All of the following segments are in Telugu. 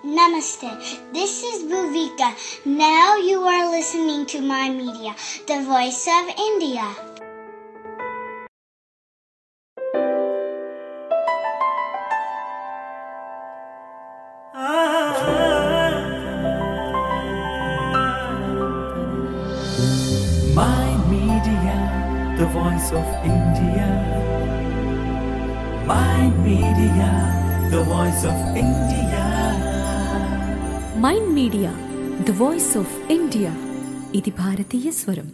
Namaste. This is Bhuvika. Now you are listening to my media, the voice of India. My Media, the voice of India. My Media, the voice of India. Mind media the voice of India ఇది భారతీయ స్వరం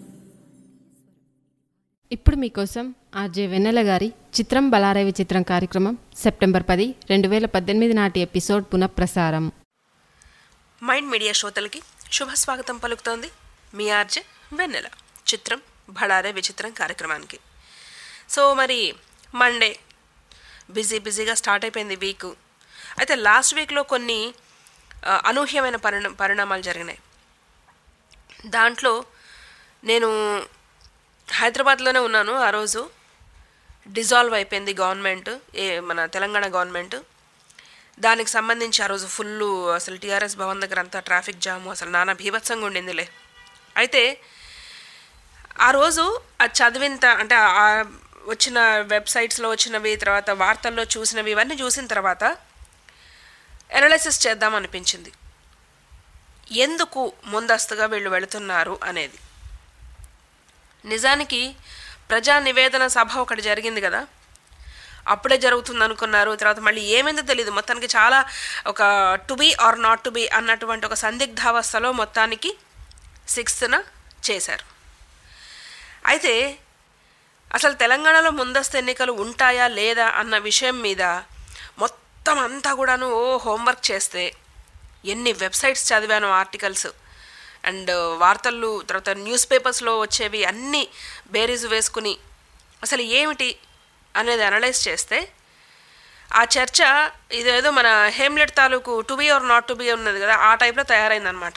ఇప్పుడు మీకోసం ఆర్జే వెన్నెల గారి చిత్రం బలారవి చిత్రం కార్యక్రమం సెప్టెంబర్ పది రెండు వేల పద్దెనిమిది నాటి ఎపిసోడ్ పునఃప్రసారం మైండ్ మీడియా శ్రోతలకి శుభ స్వాగతం పలుకుతోంది మీ ఆర్జే వెన్నెల చిత్రం భడారే విచిత్రం కార్యక్రమానికి సో మరి మండే బిజీ బిజీగా స్టార్ట్ అయిపోయింది వీక్ అయితే లాస్ట్ వీక్లో కొన్ని ఆ, అనూహ్యమైన పరిణ పరిణామాలు జరిగినాయి దాంట్లో నేను హైదరాబాద్లోనే ఉన్నాను ఆ రోజు డిజాల్వ్ అయిపోయింది గవర్నమెంట్ ఏ మన తెలంగాణ గవర్నమెంట్ దానికి సంబంధించి ఆ రోజు ఫుల్ అసలు టీఆర్ఎస్ భవన్ దగ్గర అంతా ట్రాఫిక్ జాము అసలు నానా భీభత్సంగా ఉండిందిలే అయితే ఆ రోజు అది చదివిన త- అంటే ఆ వచ్చిన వెబ్సైట్స్లో వచ్చినవి తర్వాత వార్తల్లో చూసినవి ఇవన్నీ చూసిన తర్వాత ఎనాలిసిస్ చేద్దాం అనిపించింది ఎందుకు ముందస్తుగా వీళ్ళు వెళుతున్నారు అనేది నిజానికి ప్రజా నివేదన సభ ఒకటి జరిగింది కదా అప్పుడే జరుగుతుంది అనుకున్నారు తర్వాత మళ్ళీ ఏమైందో తెలియదు మొత్తానికి చాలా ఒక to be or not to be అన్నటువంటి ఒక సందిగ్ధావస్థలో మొత్తానికి సిక్స్త్న చేశారు అయితే అసలు తెలంగాణలో ముందస్తు ఎన్నికలు ఉంటాయా లేదా అన్న విషయం మీద మొత్తం అంతా కూడాను ఓ హోంవర్క్ చేస్తే ఎన్ని వెబ్సైట్స్ చదివాను ఆర్టికల్స్ అండ్ వార్తలు తర్వాత న్యూస్ పేపర్స్లో వచ్చేవి అన్నీ బేరీజు వేసుకుని అసలు ఏమిటి అనేది అనలైజ్ చేస్తే ఆ చర్చ ఇదేదో మన హేమ్లెట్ తాలూకు to be or not to be ఉన్నది కదా ఆ టైప్లో తయారైందనమాట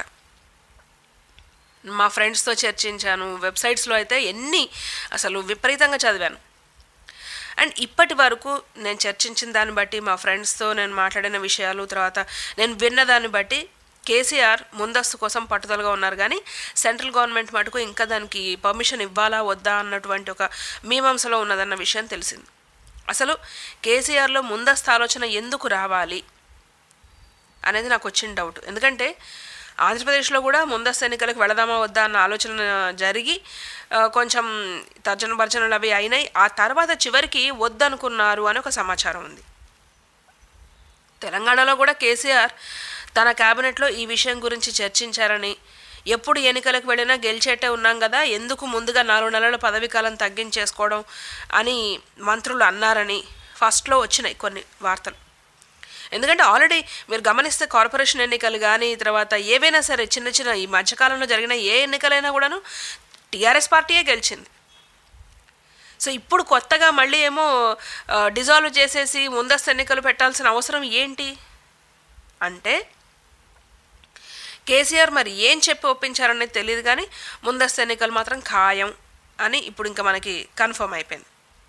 మా ఫ్రెండ్స్తో చర్చించాను వెబ్సైట్స్లో అయితే ఎన్ని అసలు విపరీతంగా చదివాను అండ్ ఇప్పటి వరకు నేను చర్చించిన దాన్ని బట్టి మా ఫ్రెండ్స్తో నేను మాట్లాడిన విషయాలు తర్వాత నేను విన్న దాన్ని బట్టి కేసీఆర్ ముందస్తు కోసం పట్టుదలగా ఉన్నారు కానీ సెంట్రల్ గవర్నమెంట్ మటుకు ఇంకా దానికి పర్మిషన్ ఇవ్వాలా వద్దా అన్నటువంటి ఒక మీమాంసలో ఉన్నదన్న విషయం తెలిసింది అసలు కేసీఆర్లో ముందస్తు ఆలోచన ఎందుకు రావాలి అనేది నాకు వచ్చిన డౌట్ ఎందుకంటే ఆంధ్రప్రదేశ్లో కూడా ముందస్తు ఎన్నికలకు వెళదామా వద్దా అన్న ఆలోచన జరిగి ఆ, కొంచెం తర్జన భర్జనలు అవి అయినాయి ఆ తర్వాత చివరికి వద్దనుకున్నారు అని ఒక సమాచారం ఉంది తెలంగాణలో కూడా కేసీఆర్ తన క్యాబినెట్లో ఈ విషయం గురించి చర్చించారని ఎప్పుడు ఎన్నికలకు వెళ్ళినా గెలిచేటే ఉన్నాం కదా ఎందుకు ముందుగా నాలుగు నెలల పదవీ కాలం తగ్గించేసుకోవడం అని మంత్రులు అన్నారని ఫస్ట్లో వచ్చినాయి కొన్ని వార్తలు ఎందుకంటే ఆల్రెడీ మీరు గమనిస్తే కార్పొరేషన్ ఎన్నికలు కానీ తర్వాత ఏవైనా సరే చిన్న చిన్న ఈ మధ్యకాలంలో జరిగిన ఏ ఎన్నికలైనా కూడాను టీఆర్ఎస్ పార్టీయే గెలిచింది సో ఇప్పుడు కొత్తగా మళ్ళీ ఏమో డిజాల్వ్ చేసేసి ముందస్తు ఎన్నికలు పెట్టాల్సిన అవసరం ఏంటి అంటే కేసీఆర్ మరి ఏం చెప్పి ఒప్పించారనేది తెలియదు కానీ ముందస్తు ఎన్నికలు మాత్రం ఖాయం అని ఇప్పుడు ఇంకా మనకి కన్ఫర్మ్ అయిపోయింది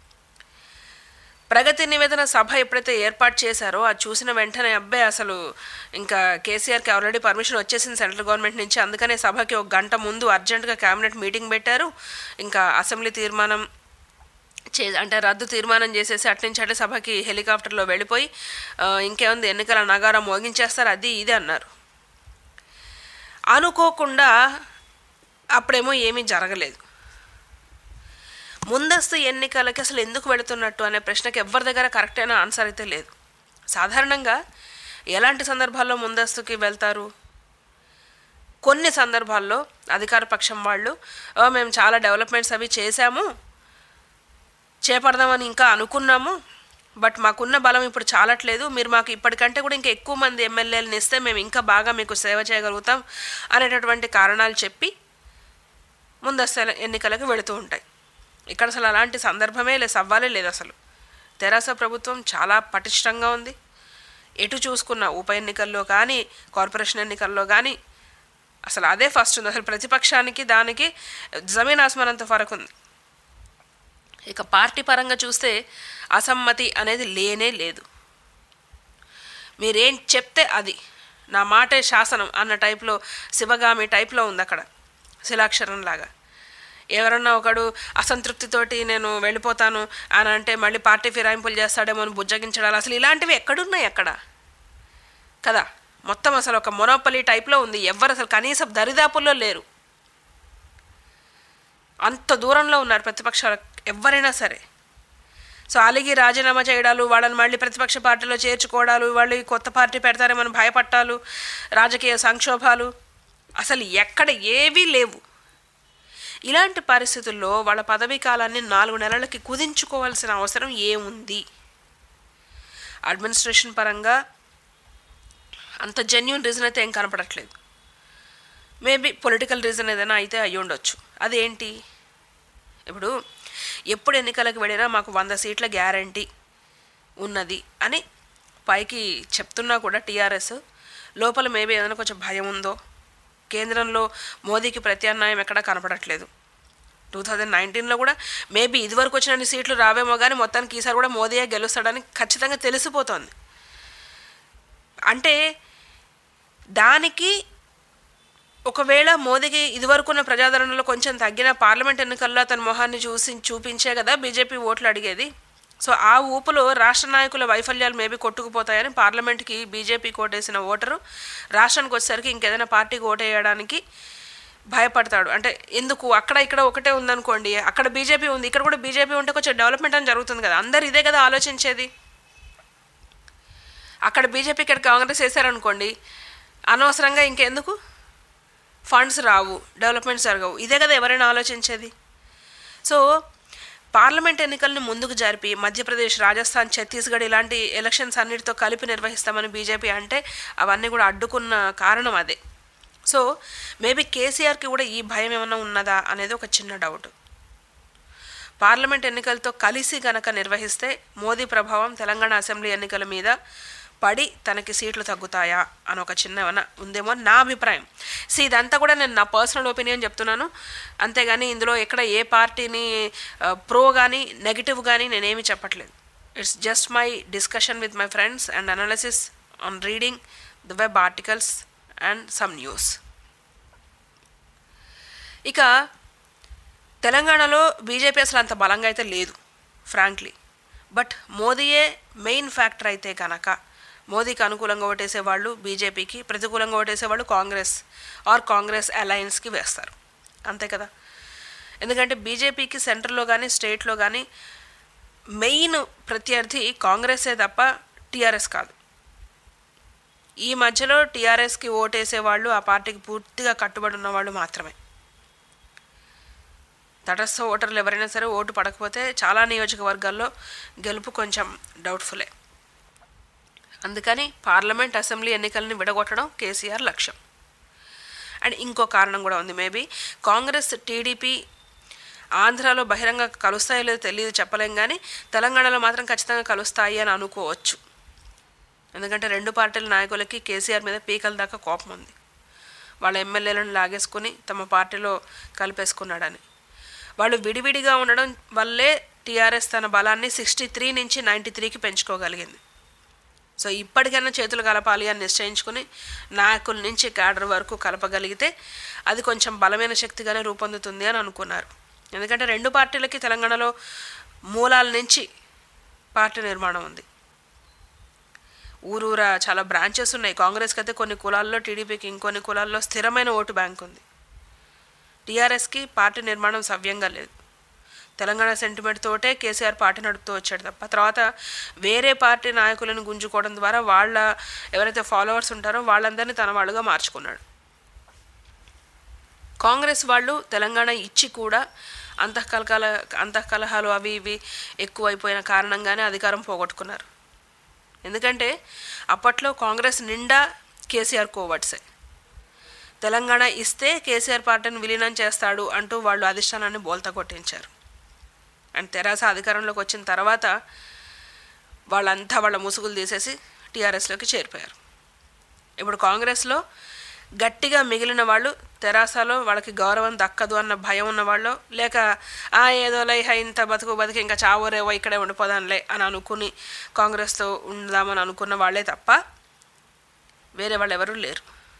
ప్రగతి నివేదన సభ ఎప్పుడైతే ఏర్పాటు చేశారో అది చూసిన వెంటనే అబ్బాయి అసలు ఇంకా కేసీఆర్కి ఆల్రెడీ పర్మిషన్ వచ్చేసింది సెంట్రల్ గవర్నమెంట్ నుంచి అందుకనే సభకి ఒక గంట ముందు అర్జెంటుగా కేబినెట్ మీటింగ్ పెట్టారు ఇంకా అసెంబ్లీ తీర్మానం చే అంటే రద్దు తీర్మానం చేసేసి అట్నుంచి అట్లే సభకి హెలికాప్టర్లో వెళ్ళిపోయి ఆ, ఇంకేముంది ఎన్నికల నగారం మోగించేస్తారు అది ఇది అన్నారు అనుకోకుండా అప్పుడేమో ఏమీ జరగలేదు ముందస్తు ఎన్నికలకి అసలు ఎందుకు వెళుతున్నట్టు అనే ప్రశ్నకి ఎవరి దగ్గర కరెక్ట్ అయిన ఆన్సర్ అయితే లేదు సాధారణంగా ఎలాంటి సందర్భాల్లో ముందస్తుకి వెళ్తారు కొన్ని సందర్భాల్లో అధికార పక్షం వాళ్ళు "ఓ, మేము చాలా డెవలప్మెంట్స్ అవి చేశాము చేపడదామని ఇంకా అనుకున్నాము బట్ మాకున్న బలం ఇప్పుడు చాలట్లేదు మీరు మాకు ఇప్పటికంటే కూడా ఇంకా ఎక్కువ మంది ఎమ్మెల్యేలను ఇస్తే మేము ఇంకా బాగా మీకు సేవ చేయగలుగుతాం అనేటటువంటి కారణాలు చెప్పి ముందస్తు ఎల- ఎన్నికలకు వెళుతూ ఉంటాయి ఇక్కడ అసలు అలాంటి సందర్భమే లేదు సవ్వాలే లేదు అసలు తెరాస ప్రభుత్వం చాలా పటిష్టంగా ఉంది ఎటు చూసుకున్న ఉప ఎన్నికల్లో కానీ కార్పొరేషన్ ఎన్నికల్లో కానీ అసలు అదే ఫస్ట్ ఉంది అసలు ప్రతిపక్షానికి దానికి జమీన్ ఆస్మాన్ అంత ఫరక్ ఉంది ఇక పార్టీ పరంగా చూస్తే అసమ్మతి అనేది లేనే లేదు మీరేం చెప్తే అది నా మాటే శాసనం అన్న టైప్లో శివగామి టైప్లో ఉంది అక్కడ శిలాక్షరం లాగా ఎవరన్నా ఒకడు అసంతృప్తితోటి నేను వెళ్ళిపోతాను అని అంటే మళ్ళీ పార్టీ ఫిరాయింపులు చేస్తాడేమో అని బుజ్జగించడాలు అసలు ఇలాంటివి ఎక్కడున్నాయి అక్కడ కదా మొత్తం అసలు ఒక మొనోపలి టైప్లో ఉంది ఎవ్వరు అసలు కనీసం దరిదాపుల్లో లేరు అంత దూరంలో ఉన్నారు ప్రతిపక్షాలు ఎవరైనా సరే సో అలిగి రాజీనామా చేయడాలు వాళ్ళని మళ్ళీ ప్రతిపక్ష పార్టీలో చేర్చుకోవడాలు వాళ్ళు ఈ కొత్త పార్టీ పెడతారేమని భయపట్టాలు రాజకీయ సంక్షోభాలు అసలు ఎక్కడ ఏవీ లేవు ఇలాంటి పరిస్థితుల్లో వాళ్ళ పదవీ కాలాన్ని నాలుగు నెలలకి కుదించుకోవాల్సిన అవసరం ఏముంది అడ్మినిస్ట్రేషన్ పరంగా అంత జెన్యున్ రీజన్ అయితే ఏం కనపడట్లేదు మేబీ పొలిటికల్ రీజన్ ఏదైనా అయితే అయ్యి ఉండొచ్చు అదేంటి ఇప్పుడు ఎప్పుడు ఎన్నికలకు వెళ్ళినా మాకు వంద సీట్ల గ్యారంటీ ఉన్నది అని పైకి చెప్తున్నా కూడా టీఆర్ఎస్ లోపల మేబీ ఏదైనా కొంచెం భయం ఉందో కేంద్రంలో మోదీకి ప్రత్యామ్నాయం ఎక్కడా కనపడట్లేదు టూ థౌజండ్ నైన్టీన్లో కూడా మేబీ ఇదివరకు వచ్చిన సీట్లు రావేమో కానీ మొత్తానికి ఈసారి కూడా మోదీయే గెలుస్తాడని ఖచ్చితంగా తెలిసిపోతోంది అంటే దానికి ఒకవేళ మోదీకి ఇదివరకున్న ప్రజాదరణలో కొంచెం తగ్గిన పార్లమెంట్ ఎన్నికల్లో తన మొహాన్ని చూసి చూపించే కదా బీజేపీ ఓట్లు అడిగేది సో ఆ ఊపులో రాష్ట్ర నాయకుల వైఫల్యాలు మేబీ కొట్టుకుపోతాయని పార్లమెంట్కి బీజేపీ ఓటేసిన ఓటరు రాష్ట్రానికి వచ్చేసరికి ఇంకేదైనా పార్టీకి ఓటేయడానికి భయపడతాడు అంటే ఎందుకు అక్కడ ఇక్కడ ఒకటే ఉందనుకోండి అక్కడ బీజేపీ ఉంది ఇక్కడ కూడా బీజేపీ ఉంటే కొంచెం డెవలప్మెంట్ అని జరుగుతుంది కదా అందరు ఇదే కదా ఆలోచించేది అక్కడ బీజేపీ ఇక్కడ కాంగ్రెస్ వేశారనుకోండి అనవసరంగా ఇంకెందుకు ఫండ్స్ రావు డెవలప్మెంట్ జరగవు ఇదే కదా ఎవరైనా ఆలోచించేది సో పార్లమెంట్ ఎన్నికల్ని ముందుకు జరిపి మధ్యప్రదేశ్ రాజస్థాన్ ఛత్తీస్గఢ్ ఇలాంటి ఎలక్షన్స్ అన్నిటితో కలిపి నిర్వహిస్తామని బీజేపీ అంటే అవన్నీ కూడా అడ్డుకున్న కారణం అదే సో మేబీ కేసీఆర్కి కూడా ఈ భయం ఏమైనా ఉన్నదా అనేది ఒక చిన్న డౌట్ పార్లమెంట్ ఎన్నికలతో కలిసి గనక నిర్వహిస్తే మోదీ ప్రభావం తెలంగాణ అసెంబ్లీ ఎన్నికల మీద పడి తనకి సీట్లు తగ్గుతాయా అని ఒక చిన్న ఏమైనా ఉందేమో అని నా అభిప్రాయం సో ఇదంతా కూడా నేను నా పర్సనల్ ఒపీనియన్ చెప్తున్నాను అంతేగాని ఇందులో ఎక్కడ ఏ పార్టీని ప్రో కానీ నెగిటివ్ కానీ నేనేమి చెప్పట్లేదు it's just my discussion with my friends and analysis on reading the web articles and some news ఇక తెలంగాణలో బీజేపీ అసలు అంత బలంగా అయితే లేదు ఫ్రాంక్లీ బట్ మోదీయే మెయిన్ ఫ్యాక్టర్ అయితే కనుక మోదీకి అనుకూలంగా ఓటేసే వాళ్ళు బీజేపీకి ప్రతికూలంగా ఓటేసే వాళ్ళు కాంగ్రెస్ ఆర్ కాంగ్రెస్ అలయన్స్కి వేస్తారు అంతే కదా ఎందుకంటే బీజేపీకి సెంట్రల్లో కానీ స్టేట్లో కానీ మెయిన్ ప్రత్యర్థి కాంగ్రెసే తప్ప టీఆర్ఎస్ కాదు ఈ మధ్యలో టీఆర్ఎస్కి ఓటేసే వాళ్ళు ఆ పార్టీకి పూర్తిగా కట్టుబడి ఉన్న వాళ్ళు మాత్రమే తటస్థ ఓటర్లు ఎవరైనా సరే ఓటు పడకపోతే చాలా నియోజకవర్గాల్లో గెలుపు కొంచెం డౌట్ఫుల్లే అందుకని పార్లమెంట్ అసెంబ్లీ ఎన్నికల్ని విడగొట్టడం కేసీఆర్ లక్ష్యం అండ్ ఇంకో కారణం కూడా ఉంది మేబీ కాంగ్రెస్ టీడీపీ ఆంధ్రాలో బహిరంగ కలుస్తాయో లేదో తెలియదు చెప్పలేం కానీ తెలంగాణలో మాత్రం ఖచ్చితంగా కలుస్తాయి అని అనుకోవచ్చు ఎందుకంటే రెండు పార్టీల నాయకులకి కేసీఆర్ మీద పీకల దాకా కోపం ఉంది వాళ్ళ ఎమ్మెల్యేలను లాగేసుకుని తమ పార్టీలో కలిపేసుకున్నాడని వాళ్ళు విడివిడిగా ఉండడం వల్లే టీఆర్ఎస్ తన బలాన్ని సిక్స్టీ త్రీ నుంచి నైంటీ త్రీకి పెంచుకోగలిగింది సో ఇప్పటికైనా చేతులు కలపాలి అని నిశ్చయించుకుని నాయకుల నుంచి క్యాడర్ వరకు కలపగలిగితే అది కొంచెం బలమైన శక్తిగానే రూపొందుతుంది అని అనుకున్నారు ఎందుకంటే రెండు పార్టీలకి తెలంగాణలో మూలాల నుంచి పార్టీ నిర్మాణం ఉంది ఊరూరా చాలా బ్రాంచెస్ ఉన్నాయి కాంగ్రెస్కి అయితే కొన్ని కులాల్లో టీడీపీకి ఇంకొన్ని కులాల్లో స్థిరమైన ఓటు బ్యాంక్ ఉంది టీఆర్ఎస్కి పార్టీ నిర్మాణం సవ్యంగా లేదు తెలంగాణ సెంటిమెంట్ తోటే కేసీఆర్ పార్టీ నడుపుతూ వచ్చాడు తప్ప తర్వాత వేరే పార్టీ నాయకులను గుంజుకోవడం ద్వారా వాళ్ళ ఎవరైతే ఫాలోవర్స్ ఉంటారో వాళ్ళందరినీ తన వాళ్ళుగా మార్చుకున్నాడు కాంగ్రెస్ వాళ్ళు తెలంగాణ ఇచ్చి కూడా అంతఃకలకాల అంతఃకలహాలు అవి ఇవి ఎక్కువైపోయిన కారణంగానే అధికారం పోగొట్టుకున్నారు ఎందుకంటే అప్పట్లో కాంగ్రెస్ నిండా కేసీఆర్ కోవర్ట్సే తెలంగాణ ఇస్తే కేసీఆర్ పార్టీని విలీనం చేస్తాడు అంటూ వాళ్ళు అధిష్టానాన్ని బోల్తా కొట్టించారు అండ్ తెరాస అధికారంలోకి వచ్చిన తర్వాత వాళ్ళంతా వాళ్ళ ముసుగులు తీసేసి టీఆర్ఎస్లోకి చేరిపోయారు ఇప్పుడు కాంగ్రెస్లో గట్టిగా మిగిలిన వాళ్ళు తెరాసలో వాళ్ళకి గౌరవం దక్కదు అన్న భయం ఉన్నవాళ్ళు లేక ఆ ఏదో లైహ ఇంత బతుకు బతికి ఇంకా చావోరేవో ఇక్కడే ఉండిపోదాంలే అని అనుకుని కాంగ్రెస్తో ఉందామని అనుకున్న వాళ్ళే తప్ప వేరే వాళ్ళు ఎవరూ లేరు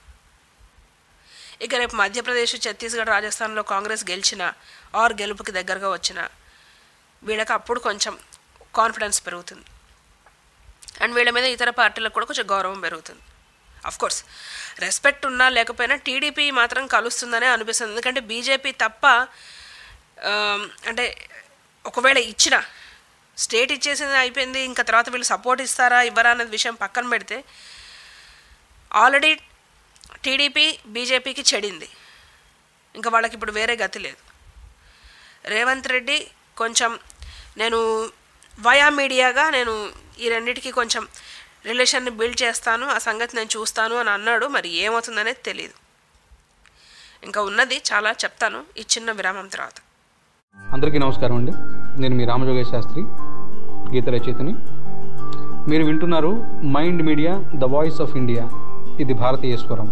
ఇక రేపు మధ్యప్రదేశ్ ఛత్తీస్గఢ్ రాజస్థాన్లో కాంగ్రెస్ గెలిచిన ఆర్ గెలుపుకి దగ్గరగా వచ్చిన వీళ్ళకి అప్పుడు కొంచెం కాన్ఫిడెన్స్ పెరుగుతుంది అండ్ వీళ్ళ మీద ఇతర పార్టీలకు కూడా కొంచెం గౌరవం పెరుగుతుంది అఫ్ కోర్స్ రెస్పెక్ట్ ఉన్నా లేకపోయినా టీడీపీ మాత్రం కలుస్తుందనే అనిపిస్తుంది ఎందుకంటే బీజేపీ తప్ప ఆ, అంటే ఒకవేళ ఇచ్చిన స్టేట్ ఇచ్చేసింది అయిపోయింది ఇంకా తర్వాత వీళ్ళు సపోర్ట్ ఇస్తారా ఇవ్వరా అనే విషయం పక్కన పెడితే ఆల్రెడీ టీడీపీ బీజేపీకి చెడింది ఇంకా వాళ్ళకి ఇప్పుడు వేరే గతి లేదు రేవంత్ రెడ్డి కొంచెం నేను వయా మీడియాగా నేను ఈ రెండిటికి కొంచెం రిలేషన్ని బిల్డ్ చేస్తాను ఆ సంగతి నేను చూస్తాను అని అన్నాడు మరి ఏమవుతుందనేది తెలియదు ఇంకా ఉన్నది చాలా చెప్తాను ఈ చిన్న విరామం తర్వాత అందరికీ నమస్కారం అండి నేను మీ రామజోగేశ్ శాస్త్రి గీత రచయితని మీరు వింటున్నారు mind media the voice of India ఇది భారతీయ స్వరం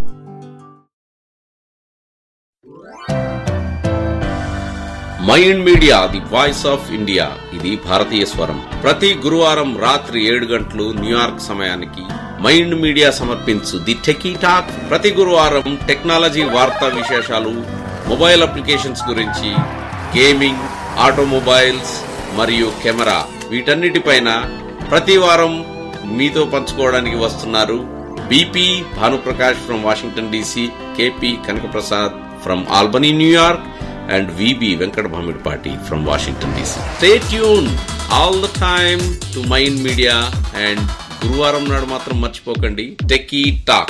mind media the voice of India ఇది భారతీయ స్వరం ప్రతి గురువారం రాత్రి ఏడు గంటలు న్యూయార్క్ సమయానికి మైండ్ మీడియా సమర్పించు ది టెకీ టాక్ ప్రతి గురువారం టెక్నాలజీ వార్తా విశేషాలు మొబైల్ అప్లికేషన్స్ గురించి గేమింగ్ ఆటోమొబైల్స్ మరియు కెమెరా వీటన్నిటిపైన ప్రతి వారం మీతో పంచుకోవడానికి వస్తున్నారు BP Bhanuprakash from Washington DC KP Kanakaprasad from Albany New York and VB Venkat Bhamidpati from Washington DC. Stay tuned all the time to Mind Media and గురువారం నాడు మాత్రం మర్చిపోకండి techie talk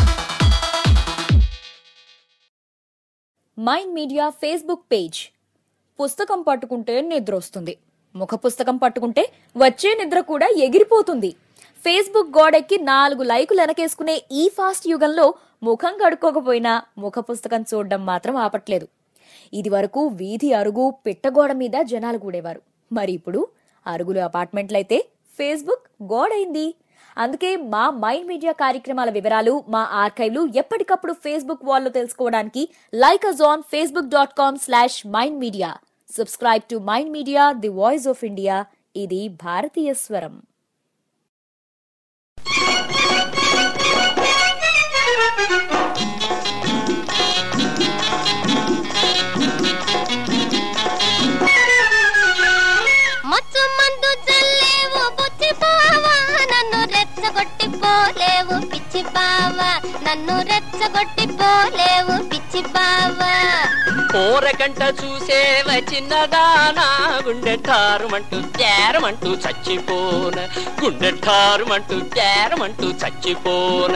mind media Facebook page పుస్తకం పట్టుకుంటే నిద్ర వస్తుంది ముఖ పుస్తకం పట్టుకుంటే వచ్చే నిద్ర కూడా ఎగిరిపోతుంది ఫేస్బుక్ గోడెక్కి నాలుగు లైకులు వెనకేసుకునే ఈ ఫాస్ట్ యుగంలో ముఖం కడుక్కోకపోయినా ముఖ పుస్తకం చూడడం మాత్రం ఆపట్లేదు ఇది వరకు వీధి అరుగు పిట్టగోడ మీద జనాలు కూడేవారు మరి ఇప్పుడు అరుగులు అపార్ట్మెంట్లయితే ఫేస్బుక్ గోడైంది అందుకే మా మైండ్ మీడియా కార్యక్రమాల వివరాలు మా ఆర్కైవ్లు ఎప్పటికప్పుడు ఫేస్బుక్ వాల్లో తెలుసుకోవడానికి like us on Facebook dot com slash mind media subscribe to mind media the voice of India ఇది భారతీయ స్వరం మచ్చు మందు చల్లేవు బుచ్చి బావా నన్ను రెచ్చగొట్టి పోలేవు పిచ్చి బావా నన్ను రెచ్చగొట్టి పోలేవు పిచ్చి బావా ఊరకంట చూసేవ చిన్నదానా గుండె ఠారుమంటూ తేరమంటూ చచ్చిపోన గుండె ఠారుమంటూ తేరమంటూ చచ్చిపోన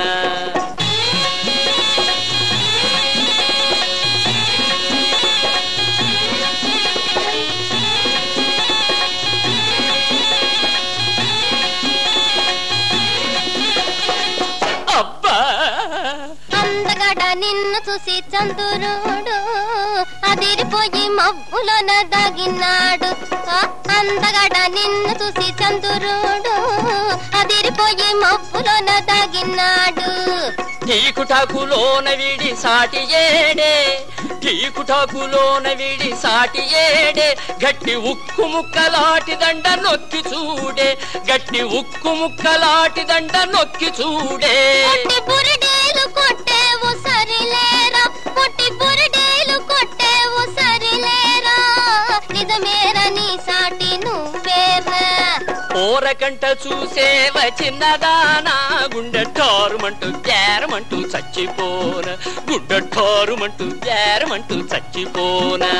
అబ్బా అందగడ నిన్ను చూసి చందురుడు అదిరిపోయి మబ్బులోన దాగినాడు ఆ, అందగడ నిన్ను చూసి చందురుడు అదిరిపోయి మబ్బులోన దాగినాడు టీకుటాకులోన వీడి సాటి ఏడే టీకుటాకులోన వీడి సాటి ఏడే గట్టి ఉక్కు ముక్కలాటి దండ నొక్కి చూడే గట్టి ఉక్కు ముక్కలాటి దండ నొక్కి చూడే పొట్టి బురిడేలు కొట్టేవు సరిలేరా పొట్టి బురిడేలు కొట్టేవు సరిలేరా నిజమేరా నీ సాటి నువ్వేరా ఓరకంట చూసేవ చిన్నదానా గుండె ఠారుమంటూ జారమంటూ చచ్చిపోన గుండె ఠారుమంటూ జారమంటూ చచ్చిపోనా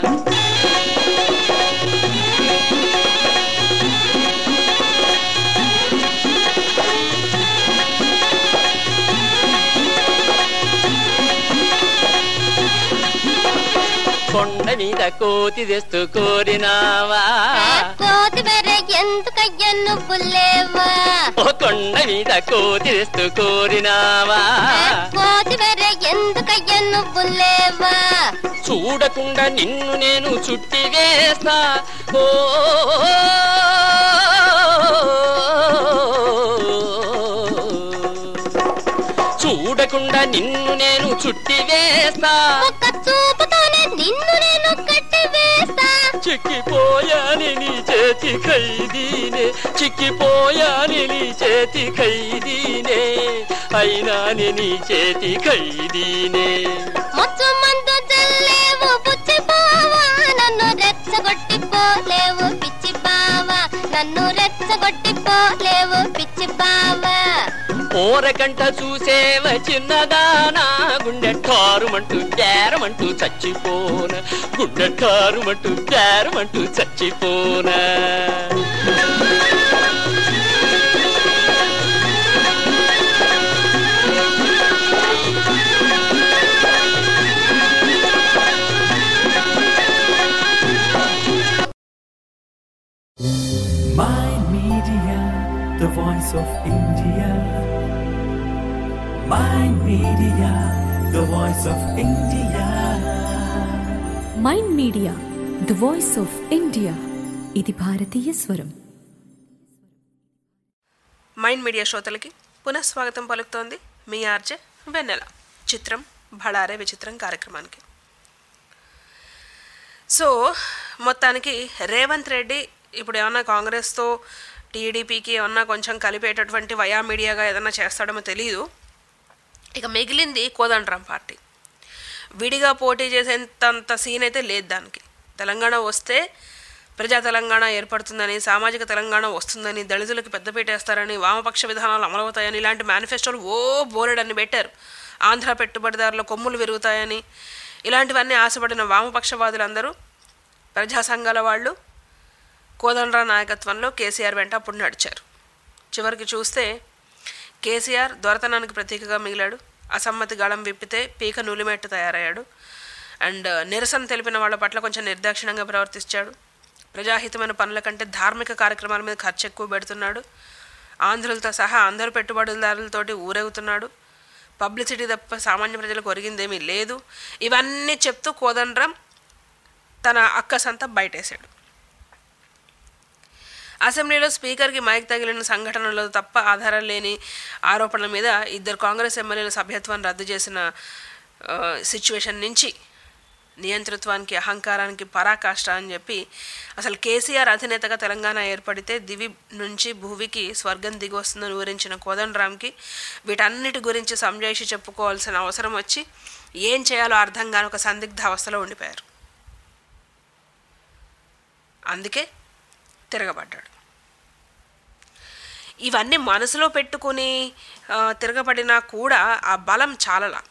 కొండ మీద కోతి తెస్తూ కోరినావా కోతి బెర్రె ఎందుకయ్యా నువ్వు లేవా ఓ కొండ మీద కోతి తెస్తూ కోరినావా కోతి బెర్రె ఎందుకయ్యా నువ్వు లేవా చూడకుండా నిన్ను నేను చుట్టి వేస్తా ఓ చూడకుండా నిన్ను నేను చుట్టి వేస్తా ఒక్క చూపుతోనే నిన్ను నేను కట్టి వేస్తా చిక్కిపోయాని నీ చేతి ఖైదీనే చిక్కిపోయాని నీ చేతి ఖైదీనే అయినా నే నీ చేతి ఖైదీనే మొచ్చు మందు చల్లేవు పుచ్చి బావా నన్ను రెచ్చగొట్టి పోలేవు పిచ్చి బావా నన్ను రెచ్చగొట్టి పోలేవు పిచ్చి బావా ఓరకంట చూసేవ చిన్నదానా గుండె ఠారుమంటూ జారమంటూ చచ్చిపోన గుండె ఠారుమంటూ జారమంటూ చచ్చిపోనా Mind Media, the voice of India. Mind Media, the voice of India. Mind media the voice of India ఇది భారతీయ స్వరం మైండ్ మీడియా శ్రోతలకి పునఃస్వాగతం పలుకుతోంది మీ ఆర్జే వెన్నెల చిత్రం భళారే విచిత్రం కార్యక్రమానికి సో మొత్తానికి రేవంత్ రెడ్డి ఇప్పుడు ఏమన్నా కాంగ్రెస్తో టీడీపీకి ఏమన్నా కొంచెం కలిపేటటువంటి వయా మీడియాగా ఏదన్నా చేస్తాడేమో తెలియదు ఇక మిగిలింది కోదండరాం పార్టీ విడిగా పోటీ చేసేంతంత సీన్ అయితే లేదు దానికి తెలంగాణ వస్తే ప్రజా తెలంగాణ ఏర్పడుతుందని సామాజిక తెలంగాణ వస్తుందని దళితులకు పెద్దపీట వేస్తారని వామపక్ష విధానాలు అమలవుతాయని ఇలాంటి మేనిఫెస్టోలు ఓ బోలెడన్ని పెట్టారు ఆంధ్ర పెట్టుబడిదారుల కొమ్ములు విరుగుతాయని ఇలాంటివన్నీ ఆశపడిన వామపక్షవాదులందరూ ప్రజా సంఘాల వాళ్ళు కోదండరాం నాయకత్వంలో కేసీఆర్ వెంట అప్పుడు నడిచారు చివరికి చూస్తే కేసీఆర్ దొరతనానికి ప్రతీకగా మిగిలాడు అసమ్మతి గళం విప్పితే పీక నూలిమెట్టు తయారయ్యాడు అండ్ నిరసన తెలిపిన వాళ్ళ పట్ల కొంచెం నిర్దాక్షిణంగా ప్రవర్తించాడు ప్రజాహితమైన పనుల కంటే ధార్మిక కార్యక్రమాల మీద ఖర్చు ఎక్కువ పెడుతున్నాడు ఆంధ్రులతో సహా అందరు పెట్టుబడిదారులతోటి ఊరేగుతున్నాడు పబ్లిసిటీ తప్ప సామాన్య ప్రజలకు ఒరిగిందేమీ లేదు ఇవన్నీ చెప్తూ కోదండరాం తన అక్కసంతా బయటేశాడు అసెంబ్లీలో స్పీకర్కి మైక్ తగిలిన సంఘటనలో తప్ప ఆధారం లేని ఆరోపణల మీద ఇద్దరు కాంగ్రెస్ ఎమ్మెల్యేల సభ్యత్వాన్ని రద్దు చేసిన సిచ్యువేషన్ నుంచి నియంతృత్వానికి అహంకారానికి పరాకాష్ట అని చెప్పి అసలు కేసీఆర్ అధినేతగా తెలంగాణ ఏర్పడితే దివి నుంచి భూవికి స్వర్గం దిగి వస్తుందని వివరించిన కోదండరామ్కి వీటన్నిటి గురించి సంజాయిషి చెప్పుకోవాల్సిన అవసరం వచ్చి ఏం చేయాలో అర్థం కాని ఒక సందిగ్ధ అవస్థలో ఉండిపోయారు అందుకే తిరగబడ్డాడు ఇవన్నీ మనసులో పెట్టుకుని ఆ, తిరగబడినా కూడా ఆ బలం చాలలా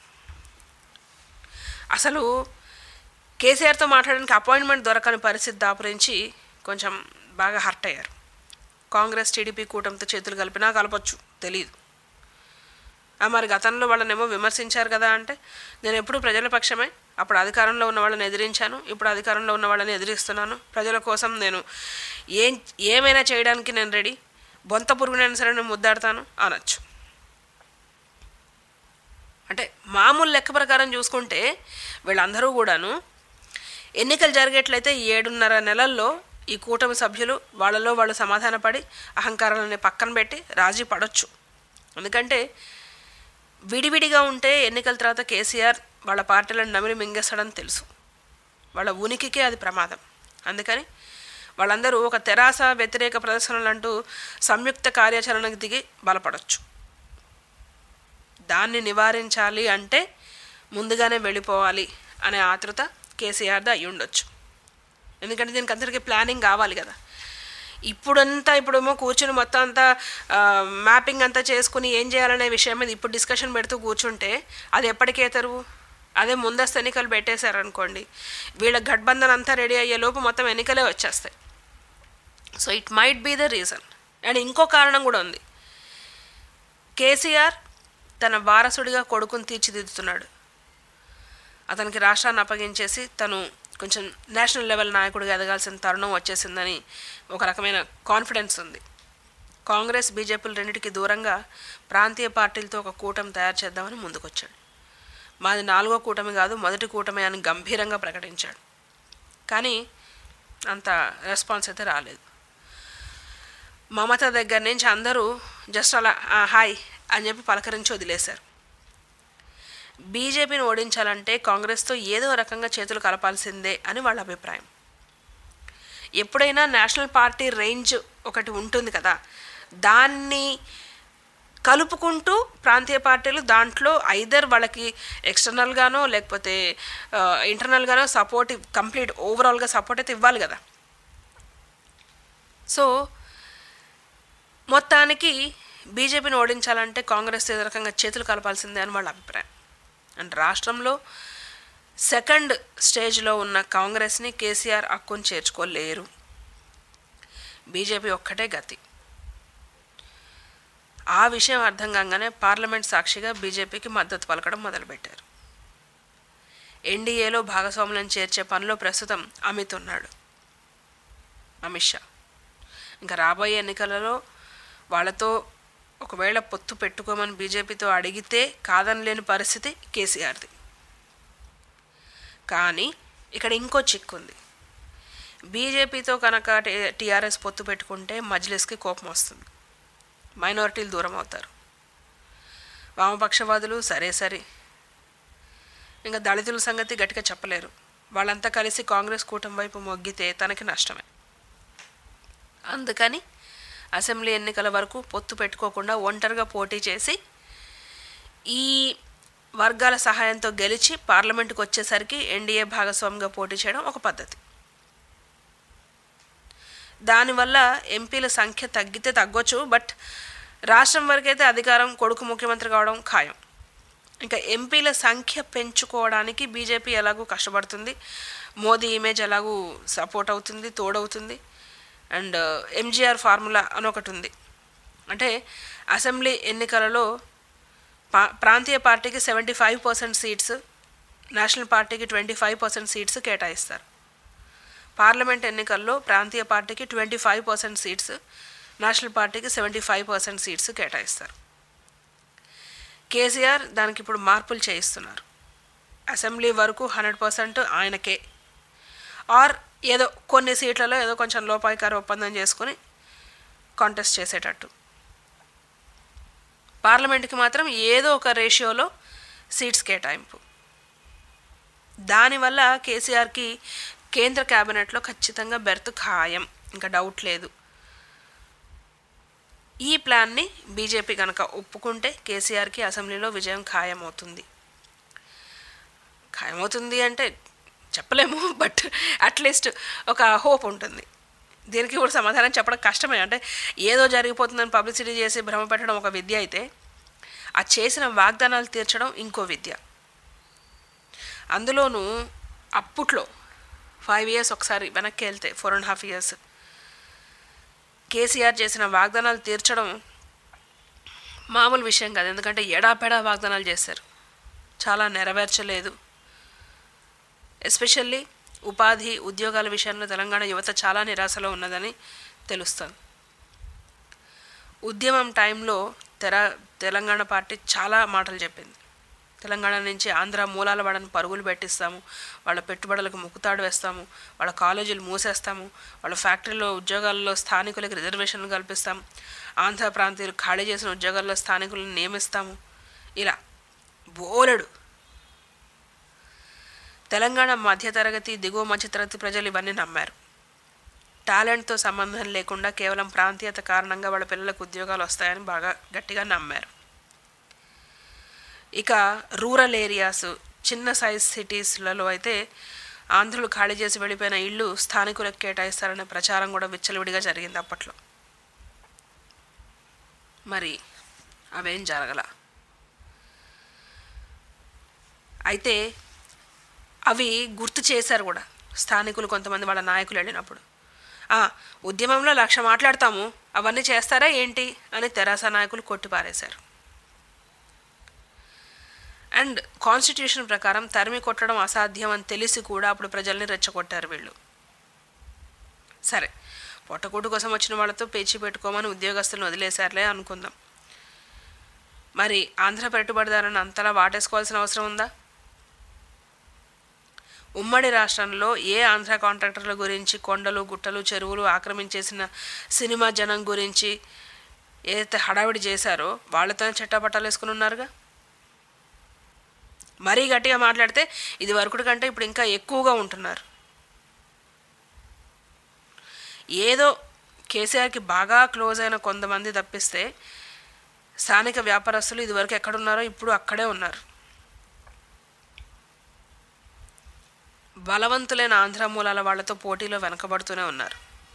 అసలు కేసీఆర్తో మాట్లాడడానికి అపాయింట్మెంట్ దొరకని పరిస్థితి దాపురించి కొంచెం బాగా హర్ట్ అయ్యారు కాంగ్రెస్ టీడీపీ కూటమితో చేతులు కలిపినా కలపొచ్చు తెలియదు ఆ మరి గతంలో వాళ్ళనేమో విమర్శించారు కదా అంటే నేను ఎప్పుడు ప్రజల పక్షమే అప్పుడు అధికారంలో ఉన్న వాళ్ళని ఎదిరించాను ఇప్పుడు అధికారంలో ఉన్న వాళ్ళని ఎదిరిస్తున్నాను ప్రజల కోసం నేను ఏం ఏమైనా చేయడానికి నేను రెడీ బొంత పురుగునైనా సరే నేను ముద్దాడతాను అనొచ్చు అంటే మామూలు లెక్క ప్రకారం చూసుకుంటే వీళ్ళందరూ కూడాను ఎన్నికలు జరిగేట్లయితే ఏడున్నర నెలల్లో ఈ కూటమి సభ్యులు వాళ్ళలో వాళ్ళు సమాధానపడి అహంకారాలని పక్కన పెట్టి రాజీ పడొచ్చు ఎందుకంటే విడివిడిగా ఉంటే ఎన్నికల తర్వాత కేసీఆర్ వాళ్ళ పార్టీలను నమిలి మింగేస్తాడని తెలుసు వాళ్ళ ఉనికికే అది ప్రమాదం అందుకని వాళ్ళందరూ ఒక తెరాస వ్యతిరేక ప్రదర్శనలు అంటూ సంయుక్త కార్యాచరణకు దిగి బలపడొచ్చు దాన్ని నివారించాలి అంటే ముందుగానే వెళ్ళిపోవాలి అనే ఆతృత కేసీఆర్ది అయి ఉండొచ్చు ఎందుకంటే దీనికి అందరికీ ప్లానింగ్ కావాలి కదా ఇప్పుడంతా ఇప్పుడేమో కూర్చుని మొత్తం అంతా మ్యాపింగ్ అంతా చేసుకుని ఏం చేయాలనే విషయం మీద ఇప్పుడు డిస్కషన్ పెడుతూ కూర్చుంటే అది ఎప్పటికే తెరువు అదే ముందస్తు ఎన్నికలు పెట్టేశారనుకోండి వీళ్ళ గఠబంధన్ అంతా రెడీ అయ్యే లోపు మొత్తం ఎన్నికలే వచ్చేస్తాయి so it might be the reason and ఇంకో కారణం కూడా ఉంది కేసీఆర్ తన వారసుడిగా కొడుకుని తీర్చిదిద్దుతున్నాడు అతనికి రాష్ట్రాన్ని అప్పగించేసి తను కొంచెం నేషనల్ లెవెల్ నాయకుడిగా ఎదగాల్సిన తరుణం వచ్చేసిందని ఒక రకమైన కాన్ఫిడెన్స్ ఉంది కాంగ్రెస్ బీజేపీలు రెండింటికి దూరంగా ప్రాంతీయ పార్టీలతో ఒక కూటమి తయారు చేద్దామని ముందుకొచ్చాడు మాది నాలుగో కూటమి కాదు మొదటి కూటమి అని గంభీరంగా ప్రకటించాడు కానీ అంత రెస్పాన్స్ అయితే రాలేదు మమత దగ్గర నుంచి అందరూ జస్ట్ అలా "ఆ, హాయ్ అని చెప్పి పలకరించి వదిలేశారు బీజేపీని ఓడించాలంటే కాంగ్రెస్తో ఏదో రకంగా చేతులు కలపాల్సిందే అని వాళ్ళ అభిప్రాయం ఎప్పుడైనా నేషనల్ పార్టీ రేంజ్ ఒకటి ఉంటుంది కదా దాన్ని కలుపుకుంటూ ప్రాంతీయ పార్టీలు దాంట్లో ఐదర్ వాళ్ళకి ఎక్స్టర్నల్గానో లేకపోతే ఇంటర్నల్గానో సపోర్ట్ కంప్లీట్ ఓవరాల్గా సపోర్ట్ అయితే ఇవ్వాలి కదా సో మొత్తానికి బీజేపీని ఓడించాలంటే కాంగ్రెస్ ఏదో రకంగా చేతులు కలపాల్సిందే అని వాళ్ళ అభిప్రాయం అండ్ రాష్ట్రంలో సెకండ్ స్టేజ్లో ఉన్న కాంగ్రెస్ని కేసీఆర్ అక్కుని చేర్చుకోలేరు బీజేపీ ఒక్కటే గతి ఆ విషయం అర్థం కాగానే పార్లమెంట్ సాక్షిగా బీజేపీకి మద్దతు పలకడం మొదలుపెట్టారు ఎన్డీఏలో భాగస్వాములను చేర్చే పనిలో ప్రస్తుతం అమిత్ ఉన్నాడు అమిత్ షా ఇంకా రాబోయే ఎన్నికలలో వాళ్ళతో ఒకవేళ పొత్తు పెట్టుకోమని బీజేపీతో అడిగితే కాదనలేని పరిస్థితి కేసీఆర్ది కానీ ఇక్కడ ఇంకో చిక్కుంది బీజేపీతో కనుక టీఆర్ఎస్ పొత్తు పెట్టుకుంటే మజ్లిస్కి కోపం వస్తుంది మైనారిటీలు దూరం అవుతారు వామపక్షవాదులు సరే సరే ఇంకా దళితుల సంగతి గట్టిగా చెప్పలేరు వాళ్ళంతా కలిసి కాంగ్రెస్ కూటమి వైపు మొగ్గితే తనకి నష్టమే అందుకని అసెంబ్లీ ఎన్నికల వరకు పొత్తు పెట్టుకోకుండా ఒంటరిగా పోటీ చేసి ఈ వర్గాల సహాయంతో గెలిచి పార్లమెంటుకు వచ్చేసరికి ఎన్డీఏ భాగస్వామిగా పోటీ చేయడం ఒక పద్ధతి దానివల్ల ఎంపీల సంఖ్య తగ్గితే తగ్గొచ్చు బట్ రాష్ట్రం వరకైతే అధికారం కొడుకు ముఖ్యమంత్రి కావడం ఖాయం ఇంకా ఎంపీల సంఖ్య పెంచుకోవడానికి బీజేపీ ఎలాగూ కష్టపడుతుంది మోదీ ఇమేజ్ ఎలాగూ సపోర్ట్ అవుతుంది తోడవుతుంది అండ్ ఎంజీఆర్ ఫార్ములా అని ఒకటి ఉంది అంటే అసెంబ్లీ ఎన్నికలలో పా ప్రాంతీయ పార్టీకి seventy five percent seats national పార్టీకి ట్వంటీ ఫైవ్ పర్సెంట్ సీట్స్ కేటాయిస్తారు పార్లమెంట్ ఎన్నికల్లో ప్రాంతీయ పార్టీకి twenty five percent seats national పార్టీకి సెవెంటీ ఫైవ్ పర్సెంట్ సీట్స్ కేటాయిస్తారు కేసీఆర్ దానికి ఇప్పుడు మార్పులు చేయిస్తున్నారు అసెంబ్లీ వరకు హండ్రెడ్ పర్సెంట్ ఆయనకే ఆర్ ఏదో కొన్ని సీట్లలో ఏదో కొంచెం లోపాయికార ఒప్పందం చేసుకుని కాంటెస్ట్ చేసేటట్టు పార్లమెంట్కి మాత్రం ఏదో ఒక రేషియోలో సీట్స్ కేటాయింపు దానివల్ల కేసీఆర్కి కేంద్ర క్యాబినెట్లో ఖచ్చితంగా బెర్త్ ఖాయం ఇంకా డౌట్ లేదు ఈ ప్లాన్ని బీజేపీ కనుక ఒప్పుకుంటే కేసీఆర్కి అసెంబ్లీలో విజయం ఖాయమవుతుంది ఖాయమవుతుంది అంటే చెప్పలేము బట్ అట్లీస్ట్ ఒక హోప్ ఉంటుంది దీనికి కూడా సమాధానం చెప్పడం కష్టమే అంటే ఏదో జరిగిపోతుందని పబ్లిసిటీ చేసి భ్రమ పెట్టడం ఒక విద్య అయితే ఆ చేసిన వాగ్దానాలు తీర్చడం ఇంకో విద్య అందులోనూ అప్పట్లో ఫైవ్ ఇయర్స్ ఒకసారి వెనక్కి వెళ్తే four and half years KCR చేసిన వాగ్దానాలు తీర్చడం మామూలు విషయం కాదు ఎందుకంటే ఎడాపెడా వాగ్దానాలు చేశారు చాలా నెరవేర్చలేదు ఎస్పెషల్లీ ఉపాధి ఉద్యోగాల విషయంలో తెలంగాణ యువత చాలా నిరాశలో ఉన్నదని తెలుస్తుంది ఉద్యమం టైంలో తెర తెలంగాణ పార్టీ చాలా మాటలు చెప్పింది తెలంగాణ నుంచి ఆంధ్ర మూలాల వాడని పరుగులు పెట్టిస్తాము వాళ్ళ పెట్టుబడులకు ముక్కుతాడు వేస్తాము వాళ్ళ కాలేజీలు మూసేస్తాము వాళ్ళ ఫ్యాక్టరీలో ఉద్యోగాల్లో స్థానికులకు రిజర్వేషన్లు కల్పిస్తాం ఆంధ్ర ప్రాంతీయులు ఖాళీ చేసిన ఉద్యోగాల్లో స్థానికులను నియమిస్తాము ఇలా బోలెడు తెలంగాణ మధ్యతరగతి దిగువ మధ్యతరగతి ప్రజలు ఇవన్నీ నమ్మారు టాలెంట్తో సంబంధం లేకుండా కేవలం ప్రాంతీయత కారణంగా వాళ్ళ పిల్లలకు ఉద్యోగాలు వస్తాయని బాగా గట్టిగా నమ్మారు ఇక రూరల్ ఏరియాస్ చిన్న సైజ్ సిటీస్లలో అయితే ఆంధ్రులు ఖాళీ చేసి వెళ్ళిపోయిన ఇళ్ళు స్థానికులకు కేటాయిస్తారనే ప్రచారం కూడా విచ్చలవిడిగా జరిగింది అప్పట్లో మరి అవేం జరగల అయితే అవి గుర్తు చేశారు కూడా స్థానికులు కొంతమంది వాళ్ళ నాయకులు వెళ్ళినప్పుడు "ఆ, ఉద్యమంలో లక్ష మాట్లాడతాము అవన్నీ చేస్తారా ఏంటి అని తెరాస నాయకులు కొట్టిపారేశారు అండ్ కాన్స్టిట్యూషన్ ప్రకారం తరిమి కొట్టడం అసాధ్యం అని తెలిసి కూడా అప్పుడు ప్రజల్ని రెచ్చగొట్టారు వీళ్ళు సరే పొట్టకూటు కోసం వచ్చిన వాళ్ళతో పేచి పెట్టుకోమని ఉద్యోగస్తులను వదిలేశారులే అనుకుందాం మరి ఆంధ్ర పెట్టుబడిదారులను అంతలా వాటేసుకోవాల్సిన అవసరం ఉందా ఉమ్మడి రాష్ట్రంలో ఏ ఆంధ్ర కాంట్రాక్టర్ల గురించి కొండలు గుట్టలు చెరువులు ఆక్రమించేసిన సినిమా జనం గురించి ఏదైతే హడావిడి చేశారో వాళ్ళతోనే చెట్టాపట్టాలు వేసుకుని ఉన్నారుగా మరీ గట్టిగా మాట్లాడితే ఇది వరకుడి కంటే ఇప్పుడు ఇంకా ఎక్కువగా ఉంటున్నారు ఏదో కేసీఆర్కి బాగా క్లోజ్ అయిన కొంతమంది తప్పిస్తే స్థానిక వ్యాపారస్తులు ఇదివరకు ఎక్కడున్నారో ఇప్పుడు అక్కడే ఉన్నారు బలవంతులైన ఆంధ్ర మూలాల వాళ్ళతో పోటీలో వెనకబడుతూనే ఉన్నారు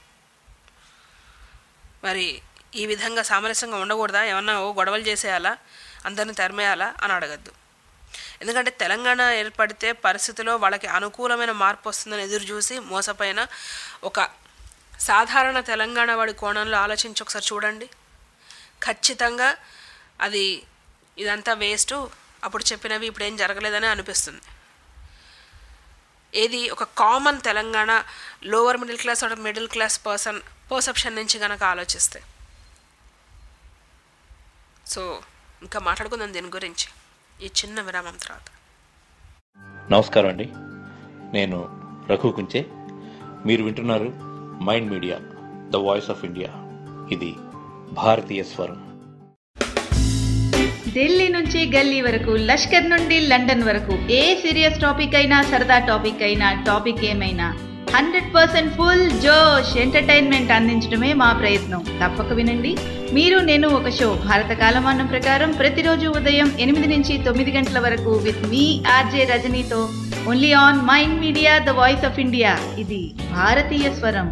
మరి ఈ విధంగా సామరస్యంగా ఉండకూడదా ఏమన్నా ఓ గొడవలు చేసేయాలా అందరిని తరిమేయాలా అని అడగద్దు ఎందుకంటే తెలంగాణ ఏర్పడితే పరిస్థితిలో వాళ్ళకి అనుకూలమైన మార్పు వస్తుందని ఎదురు చూసి మోసపోయిన ఒక సాధారణ తెలంగాణ వాడి కోణంలో ఆలోచించి ఒకసారి చూడండి ఖచ్చితంగా అది ఇదంతా వేస్ట్ అప్పుడు చెప్పినవి ఇప్పుడు ఏం జరగలేదని అనిపిస్తుంది ఏది ఒక common Telangana lower middle class or middle class person perception నుంచి కనుక ఆలోచిస్తే సో ఇంకా మాట్లాడుకుందాం దీని గురించి ఈ చిన్న విరామం తర్వాత నమస్కారం అండి నేను రఘు కుంచే మీరు వింటున్నారు mind media the voice of India ఇది భారతీయ స్వరం ఢిల్లీ నుంచి గల్లీ వరకు లష్కర్ నుండి లండన్ వరకు ఏ సీరియస్ టాపిక్ అయినా సరదా టాపిక్ అయినా టాపిక్ ఏమైనా హండ్రెడ్ పర్సెంట్ ఫుల్ జోష్ ఎంటర్టైన్మెంట్ అందించడమే మా ప్రయత్నం తప్పక వినండి మీరు నేను ఒక షో భారత కాలమానం ప్రకారం ప్రతిరోజు ఉదయం ఎనిమిది నుంచి తొమ్మిది గంటల వరకు విత్ మీ ఆర్జే రజనీతో only on mind media the voice of India ఇది భారతీయ స్వరం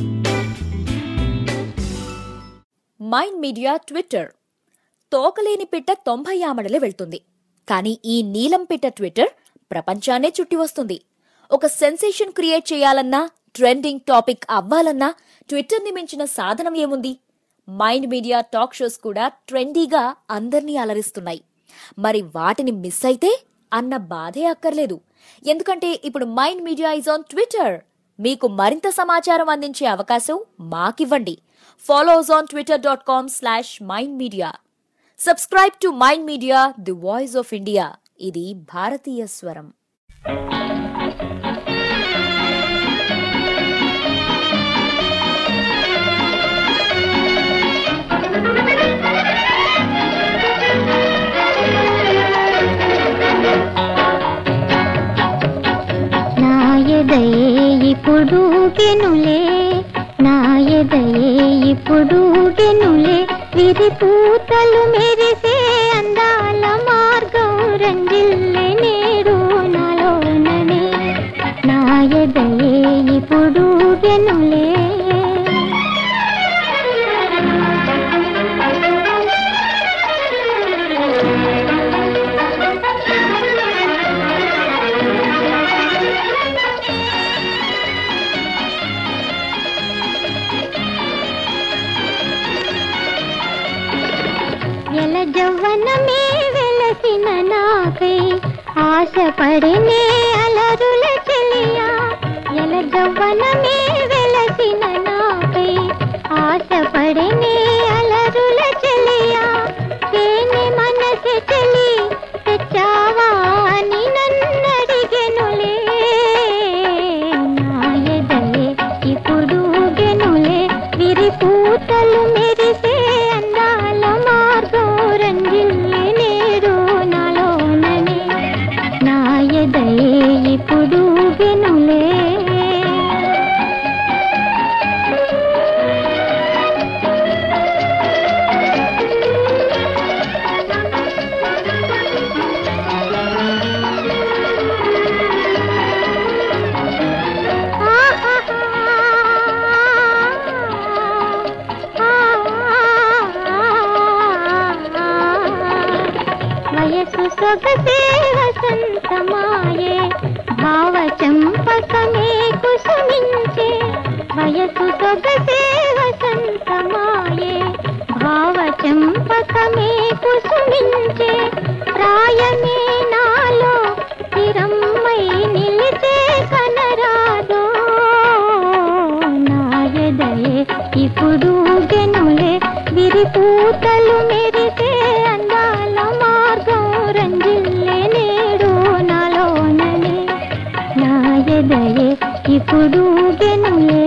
మైండ్ మీడియా ట్విట్టర్ తోకలేని పిట్ట తొంభై ఆమడలే వెళ్తుంది కానీ ఈ నీలం పిట్ట ట్విట్టర్ ప్రపంచాన్నే చుట్టి వస్తుంది ఒక సెన్సేషన్ క్రియేట్ చేయాలన్నా ట్రెండింగ్ టాపిక్ అవ్వాలన్నా ట్విట్టర్ని మించిన సాధనం ఏముంది మైండ్ మీడియా టాక్ షోస్ కూడా ట్రెండీగా అందర్నీ అలరిస్తున్నాయి మరి వాటిని మిస్ అయితే అన్న బాధే అక్కర్లేదు ఎందుకంటే ఇప్పుడు mind media is on Twitter మీకు మరింత సమాచారం అందించే అవకాశం మాకివ్వండి follow us on Twitter dot com slash mind media subscribe to mind media the voice of India ఇది భారతీయ స్వరం నా ఎదయే ఇప్పుడు గెనులే నా ఎదయే ఇప్పుడు గెనులే విరి పూతలు మెరిసే అందాల మార్గం రంజిల్లే నేడు నాలోననే నా ఎదయే ఇప్పుడు గెనులే ఎల జవ్వనమే వెలసిన నాకై ఆశపడినే అలరుల చెలియా ఎల జవ్వనమే వెలసిన నాకై ఆశపడినే అలరుల చెలియా తేనె మనసు చెలి తెచ్చావా అని నన్నడిగెనులే నా ఎదలే ఇప్పుడు గెనులే విరి పూతలు మెరిసే అందాల మార్గం రంజిల్లే నేడు నాలోననే నా ఎదయే ఇప్పుడు గెనులే వయసు సొగసే వసంతమాయే భావ చంపకమే కుసుమించే వయసు సొగసే వసంతమాయే భావ చంపకమే కుసుమించే ప్రాయమే నాలో స్థిరమ్మై నిలిచే కనరాదో నాయదయే ఇప్పుడు గెనులే విరిపూతలు మెరిసే అందాల మార్గం రంజిల్లే నేడు నాలోననే నాయదయే ఇప్పుడు గెనులే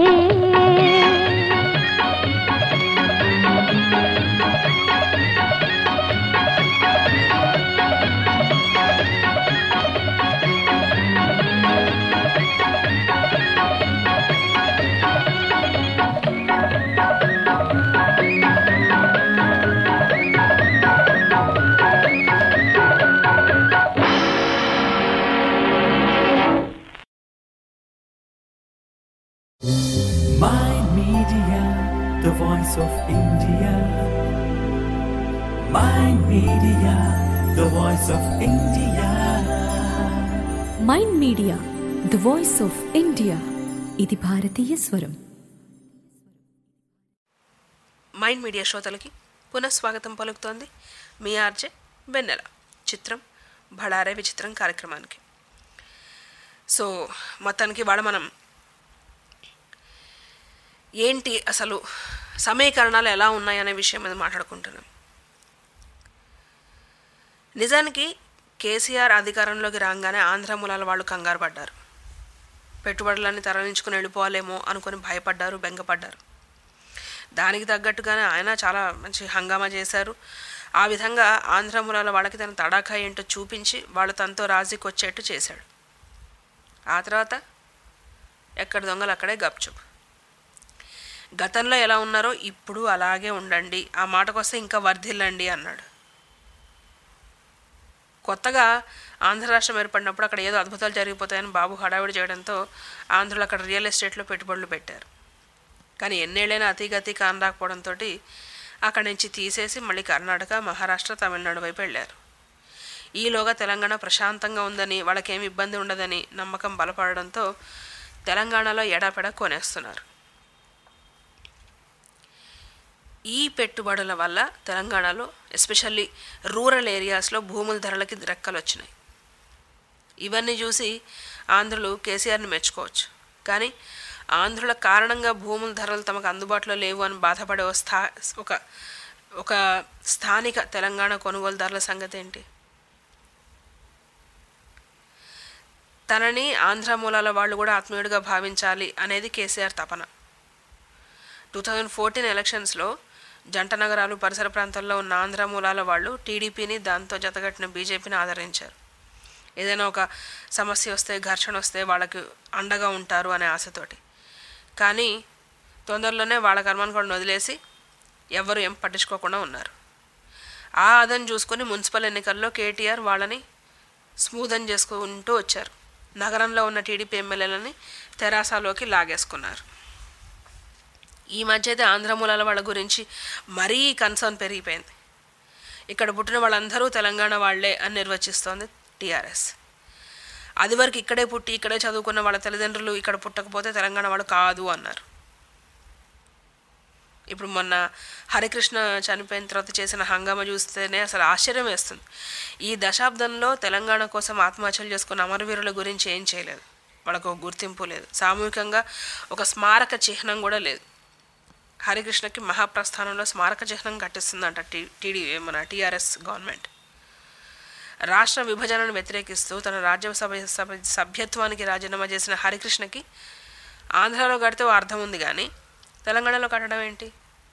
India, the voice of India. Mind media the voice of India ఇది భారతీయ స్వరం మైండ్ మీడియా శ్రోతలకి పునఃస్వాగతం పలుకుతోంది మీ ఆర్జే వెన్నెల చిత్రం బళారే విచిత్రం కార్యక్రమానికి సో మొత్తానికి వాళ్ళ మనం ఏంటి అసలు సమీకరణాలు ఎలా ఉన్నాయనే విషయం మీద మాట్లాడుకుంటున్నాం నిజానికి కేసీఆర్ అధికారంలోకి రాగానే ఆంధ్ర మూలాల వాళ్ళు కంగారు పడ్డారు పెట్టుబడులన్నీ తరలించుకుని వెళ్ళిపోవాలేమో అనుకొని భయపడ్డారు బెంగపడ్డారు దానికి తగ్గట్టుగానే ఆయన చాలా మంచి హంగామా చేశారు ఆ విధంగా ఆంధ్ర మూలాల వాళ్ళకి తన తడాఖా ఏంటో చూపించి వాళ్ళు తనతో రాజీకి వచ్చేట్టు చేశాడు ఆ తర్వాత ఎక్కడ దొంగలు అక్కడే గప్చుప్ గతంలో ఎలా ఉన్నారో ఇప్పుడు అలాగే ఉండండి ఆ మాటకొస్తే ఇంకా వర్ధిల్లండి అన్నాడు కొత్తగా ఆంధ్ర రాష్ట్రం ఏర్పడినప్పుడు అక్కడ ఏదో అద్భుతాలు జరిగిపోతాయని బాబు హడావిడి చేయడంతో ఆంధ్రులు అక్కడ రియల్ ఎస్టేట్లో పెట్టుబడులు పెట్టారు కానీ ఎన్నేళ్ళైనా అతిగతి కానరాకపోవడంతో అక్కడి నుంచి తీసేసి మళ్ళీ కర్ణాటక మహారాష్ట్ర తమిళనాడు వైపు వెళ్ళారు ఈలోగా తెలంగాణ ప్రశాంతంగా ఉందని వాళ్ళకేమి ఇబ్బంది ఉండదని నమ్మకం బలపడడంతో తెలంగాణలో ఎడాపెడా కొనేస్తున్నారు ఈ పెట్టుబడుల వల్ల తెలంగాణలో ఎస్పెషల్లీ రూరల్ ఏరియాస్లో భూముల ధరలకి రెక్కలు వచ్చినాయి ఇవన్నీ చూసి ఆంధ్రులు కేసీఆర్ని మెచ్చుకోవచ్చు కానీ ఆంధ్రుల కారణంగా భూముల ధరలు తమకు అందుబాటులో లేవు అని బాధపడే ఒక స్థా ఒక ఒక స్థానిక తెలంగాణ కొనుగోలుదారుల సంగతి ఏంటి తనని ఆంధ్ర మూలాల వాళ్ళు కూడా ఆత్మీయుడిగా భావించాలి అనేది కేసీఆర్ తపన టూ థౌజండ్ ఫోర్టీన్ ఎలక్షన్స్లో జంట నగరాలు పరిసర ప్రాంతాల్లో ఉన్న ఆంధ్ర మూలాల వాళ్ళు టీడీపీని దాంతో జతగట్టిన బీజేపీని ఆదరించారు ఏదైనా ఒక సమస్య వస్తే ఘర్షణ వస్తే వాళ్ళకి అండగా ఉంటారు అనే ఆశతోటి కానీ తొందరలోనే వాళ్ళ కర్మానుకోండి వదిలేసి ఎవరు ఏం పట్టించుకోకుండా ఉన్నారు ఆ అదని చూసుకొని మున్సిపల్ ఎన్నికల్లో కేటీఆర్ వాళ్ళని స్మూదన్ చేసుకుంటూ వచ్చారు నగరంలో ఉన్న టీడీపీ ఎమ్మెల్యేలని తెరాసాలోకి లాగేసుకున్నారు ఈ మధ్య అయితే ఆంధ్ర మూలాల వాళ్ళ గురించి మరీ కన్సర్న్ పెరిగిపోయింది ఇక్కడ పుట్టిన వాళ్ళందరూ తెలంగాణ వాళ్లే అని నిర్వచిస్తోంది టీఆర్ఎస్ అది వరకు ఇక్కడే పుట్టి ఇక్కడే చదువుకున్న వాళ్ళ తల్లిదండ్రులు ఇక్కడ పుట్టకపోతే తెలంగాణ వాళ్ళు కాదు అన్నారు ఇప్పుడు మొన్న హరికృష్ణ చనిపోయిన తర్వాత చేసిన హంగామా చూస్తేనే అసలు ఆశ్చర్యం వేస్తుంది ఈ దశాబ్దంలో తెలంగాణ కోసం ఆత్మహత్యలు చేసుకున్న అమరవీరుల గురించి ఏం చేయలేదు వాళ్ళకు ఒక గుర్తింపు లేదు సామూహికంగా ఒక స్మారక చిహ్నం కూడా లేదు హరికృష్ణకి మహాప్రస్థానంలో స్మారక చిహ్నం కట్టిస్తుందంట టీ టీడీ మన టీఆర్ఎస్ గవర్నమెంట్ రాష్ట్ర విభజనను వ్యతిరేకిస్తూ తన రాజ్యసభ సభ సభ్యత్వానికి రాజీనామా చేసిన హరికృష్ణకి ఆంధ్రాలో కడితే ఓ అర్థం ఉంది కానీ తెలంగాణలో కట్టడం ఏంటి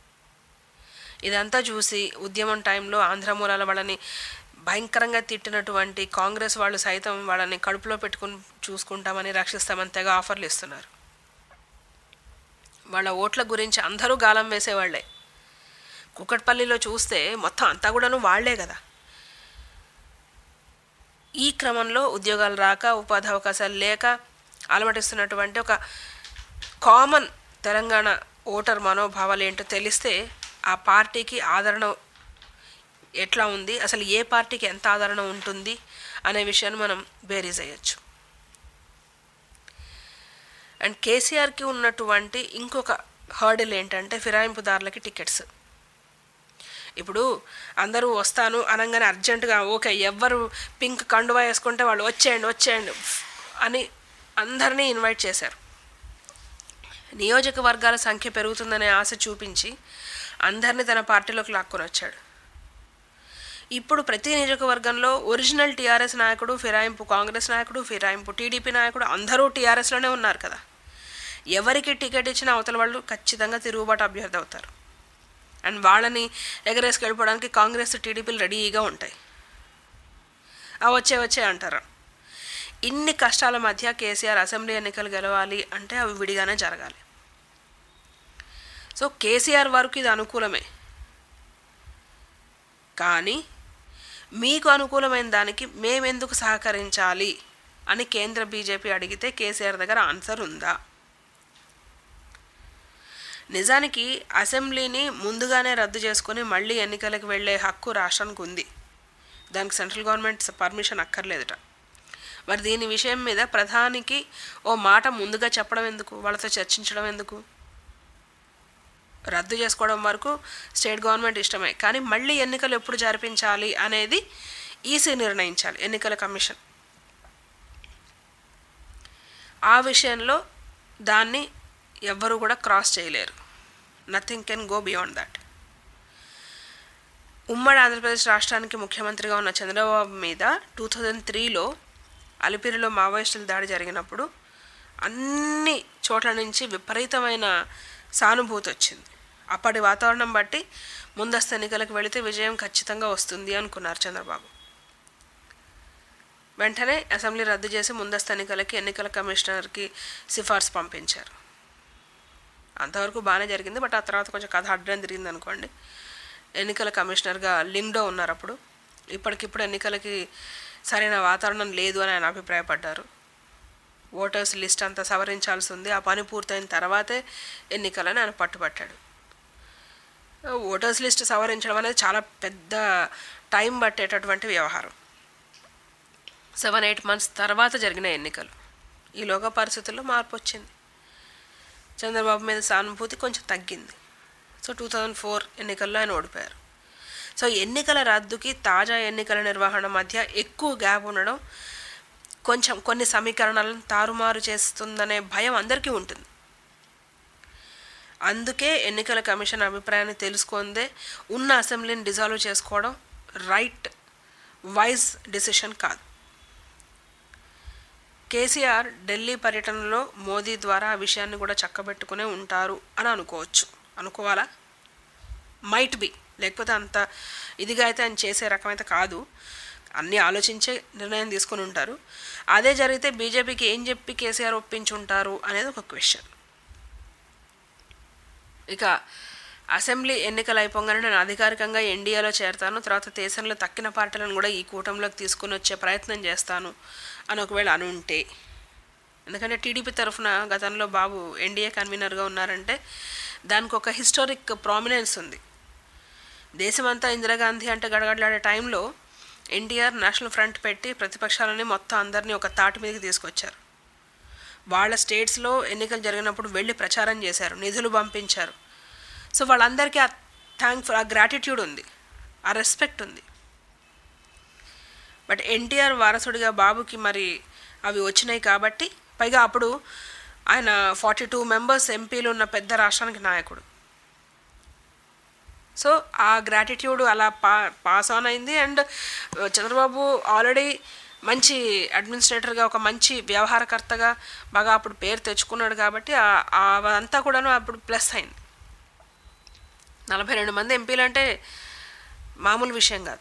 ఇదంతా చూసి ఉద్యమం టైంలో ఆంధ్ర మూలాల వాళ్ళని భయంకరంగా తిట్టినటువంటి కాంగ్రెస్ వాళ్ళు సైతం వాళ్ళని కడుపులో పెట్టుకుని చూసుకుంటామని రక్షిస్తామని తెగ ఆఫర్లు ఇస్తున్నారు వాళ్ళ ఓట్ల గురించి అందరూ గాలం వేసేవాళ్లే కుకట్పల్లిలో చూస్తే మొత్తం అంతా కూడాను వాళ్లే కదా ఈ క్రమంలో ఉద్యోగాలు రాక ఉపాధి అవకాశాలు లేక అలమటిస్తున్నటువంటి ఒక కామన్ తెలంగాణ ఓటర్ మనోభావాలు ఏంటో తెలిస్తే ఆ పార్టీకి ఆదరణ ఎట్లా ఉంది అసలు ఏ పార్టీకి ఎంత ఆదరణ ఉంటుంది అనే విషయాన్ని మనం బేరీజ్ అయ్యచ్చు అండ్ కేసీఆర్కి ఉన్నటువంటి ఇంకొక హర్డిల్ ఏంటంటే ఫిరాయింపుదారులకి టికెట్స్ ఇప్పుడు అందరూ వస్తాను అనగానే అర్జెంటుగా ఓకే ఎవ్వరు పింక్ కండువా వేసుకుంటే వాళ్ళు వచ్చేయండి వచ్చేయండి అని అందరినీ ఇన్వైట్ చేశారు నియోజకవర్గాల సంఖ్య పెరుగుతుందనే ఆశ చూపించి అందరినీ తన పార్టీలోకి లాక్కొని వచ్చాడు ఇప్పుడు ప్రతి నియోజకవర్గంలో ఒరిజినల్ టీఆర్ఎస్ నాయకుడు ఫిరాయింపు కాంగ్రెస్ నాయకుడు ఫిరాయింపు టీడీపీ నాయకుడు అందరూ టీఆర్ఎస్లోనే ఉన్నారు కదా ఎవరికి టికెట్ ఇచ్చిన అవతల వాళ్ళు ఖచ్చితంగా తిరుగుబాటు అభ్యర్థి అవుతారు అండ్ వాళ్ళని ఎగరేసుకు వెళ్ళిపోవడానికి కాంగ్రెస్ టీడీపీలు రెడీగా ఉంటాయి ఆ వచ్చే వచ్చే అంటారు ఇన్ని కష్టాల మధ్య కేసీఆర్ అసెంబ్లీ ఎన్నికలు గెలవాలి అంటే అవి విడిగానే జరగాలి సో కేసీఆర్ వరకు ఇది అనుకూలమే కానీ మీకు అనుకూలమైన దానికి మేమెందుకు సహకరించాలి అని కేంద్ర బీజేపీ అడిగితే కేసీఆర్ దగ్గర ఆన్సర్ ఉందా నిజానికి అసెంబ్లీని ముందుగానే రద్దు చేసుకుని మళ్ళీ ఎన్నికలకు వెళ్ళే హక్కు రాష్ట్రానికి ఉంది దానికి సెంట్రల్ గవర్నమెంట్ పర్మిషన్ అక్కర్లేదట మరి దీని విషయం మీద ప్రధానికి ఓ మాట ముందుగా చెప్పడం ఎందుకు వాళ్ళతో చర్చించడం ఎందుకు రద్దు చేసుకోవడం వరకు స్టేట్ గవర్నమెంట్ ఇష్టమే కానీ మళ్ళీ ఎన్నికలు ఎప్పుడు జరిపించాలి అనేది ఈసీ నిర్ణయించాలి ఎన్నికల కమిషన్ ఆ విషయంలో దాన్ని ఎవ్వరూ కూడా క్రాస్ చేయలేరు nothing can go beyond that ఉమ్మడి ఆంధ్రప్రదేశ్ రాష్ట్రానికి ముఖ్యమంత్రిగా ఉన్న చంద్రబాబు మీద టూ థౌజండ్ త్రీలో అలిపిరిలో మావోయిస్టుల దాడి జరిగినప్పుడు అన్ని చోట్ల నుంచి విపరీతమైన సానుభూతి వచ్చింది అప్పటి వాతావరణం బట్టి ముందస్తు ఎన్నికలకు వెళితే విజయం ఖచ్చితంగా వస్తుంది అనుకున్నారు చంద్రబాబు వెంటనే అసెంబ్లీ రద్దు చేసి ముందస్తు ఎన్నికలకి ఎన్నికల కమిషనర్కి సిఫార్సు పంపించారు అంతవరకు బాగానే జరిగింది బట్ ఆ తర్వాత కొంచెం కథ అడ్డం తిరిగింది అనుకోండి ఎన్నికల కమిషనర్గా లింగ్డో ఉన్నారు అప్పుడు ఇప్పటికిప్పుడు ఎన్నికలకి సరైన వాతావరణం లేదు అని ఆయన అభిప్రాయపడ్డారు ఓటర్స్ లిస్ట్ అంతా సవరించాల్సి ఉంది ఆ పని పూర్తయిన తర్వాతే ఎన్నికలని ఆయన పట్టుబట్టాడు ఓటర్స్ లిస్ట్ సవరించడం అనేది చాలా పెద్ద టైం పట్టేటటువంటి వ్యవహారం సెవెన్ ఎయిట్ మంత్స్ తర్వాత జరిగిన ఎన్నికలు ఈలోగా పరిస్థితుల్లో మార్పు వచ్చింది చంద్రబాబు మీద సానుభూతి కొంచెం తగ్గింది సో టూ థౌజండ్ ఫోర్ ఎన్నికల్లో ఆయన ఓడిపోయారు సో ఎన్నికల రద్దుకి తాజా ఎన్నికల నిర్వహణ మధ్య ఎక్కువ గ్యాప్ ఉండడం కొంచెం కొన్ని సమీకరణాలను తారుమారు చేస్తుందనే భయం అందరికీ ఉంటుంది అందుకే ఎన్నికల కమిషన్ అభిప్రాయాన్ని తెలుసుకుందే ఉన్న అసెంబ్లీని డిజాల్వ్ చేసుకోవడం రైట్ వైజ్ డిసిషన్ కాదు కేసీఆర్ ఢిల్లీ పర్యటనలో మోదీ ద్వారా ఆ విషయాన్ని కూడా చక్కబెట్టుకునే ఉంటారు అని అనుకోవచ్చు అనుకోవాలా మైట్ బి లేకపోతే అంత ఇదిగా అయితే ఆయన చేసే రకమైతే కాదు అన్నీ ఆలోచించే నిర్ణయం తీసుకుని ఉంటారు అదే జరిగితే బీజేపీకి ఏం చెప్పి కేసీఆర్ ఒప్పించుంటారు అనేది ఒక క్వశ్చన్ ఇక అసెంబ్లీ ఎన్నికలు అయిపోగానే నేను అధికారికంగా ఎన్డీఏలో చేరతాను తర్వాత దేశంలో తక్కిన పార్టీలను కూడా ఈ కూటమిలోకి తీసుకుని వచ్చే ప్రయత్నం చేస్తాను అని ఒకవేళ అని ఉంటే ఎందుకంటే టీడీపీ తరఫున గతంలో బాబు ఎన్డీఏ కన్వీనర్గా ఉన్నారంటే దానికి ఒక హిస్టారిక్ ప్రామినెన్స్ ఉంది దేశమంతా ఇందిరాగాంధీ అంటే గడగడలాడే టైంలో ఎన్టీఆర్ నేషనల్ ఫ్రంట్ పెట్టి ప్రతిపక్షాలని మొత్తం అందరినీ ఒక తాటి మీదకి తీసుకొచ్చారు వాళ్ళ స్టేట్స్లో ఎన్నికలు జరిగినప్పుడు వెళ్ళి ప్రచారం చేశారు నిధులు పంపించారు సో వాళ్ళందరికీ ఆ థ్యాంక్ఫుల్ ఆ గ్రాటిట్యూడ్ ఉంది ఆ రెస్పెక్ట్ ఉంది బట్ ఎన్టీఆర్ వారసుడిగా బాబుకి మరి అవి వచ్చినాయి కాబట్టి పైగా అప్పుడు ఆయన ఫార్టీ టూ మెంబర్స్ ఎంపీలు ఉన్న పెద్ద రాష్ట్రానికి నాయకుడు సో ఆ గ్రాటిట్యూడ్ అలా పా పాస్ ఆన్ అయింది అండ్ చంద్రబాబు ఆల్రెడీ మంచి అడ్మినిస్ట్రేటర్గా ఒక మంచి వ్యవహారకర్తగా బాగా అప్పుడు పేరు తెచ్చుకున్నాడు కాబట్టి అదంతా కూడాను అప్పుడు ప్లస్ అయింది నలభై రెండు మంది ఎంపీలు అంటే మామూలు విషయం కాదు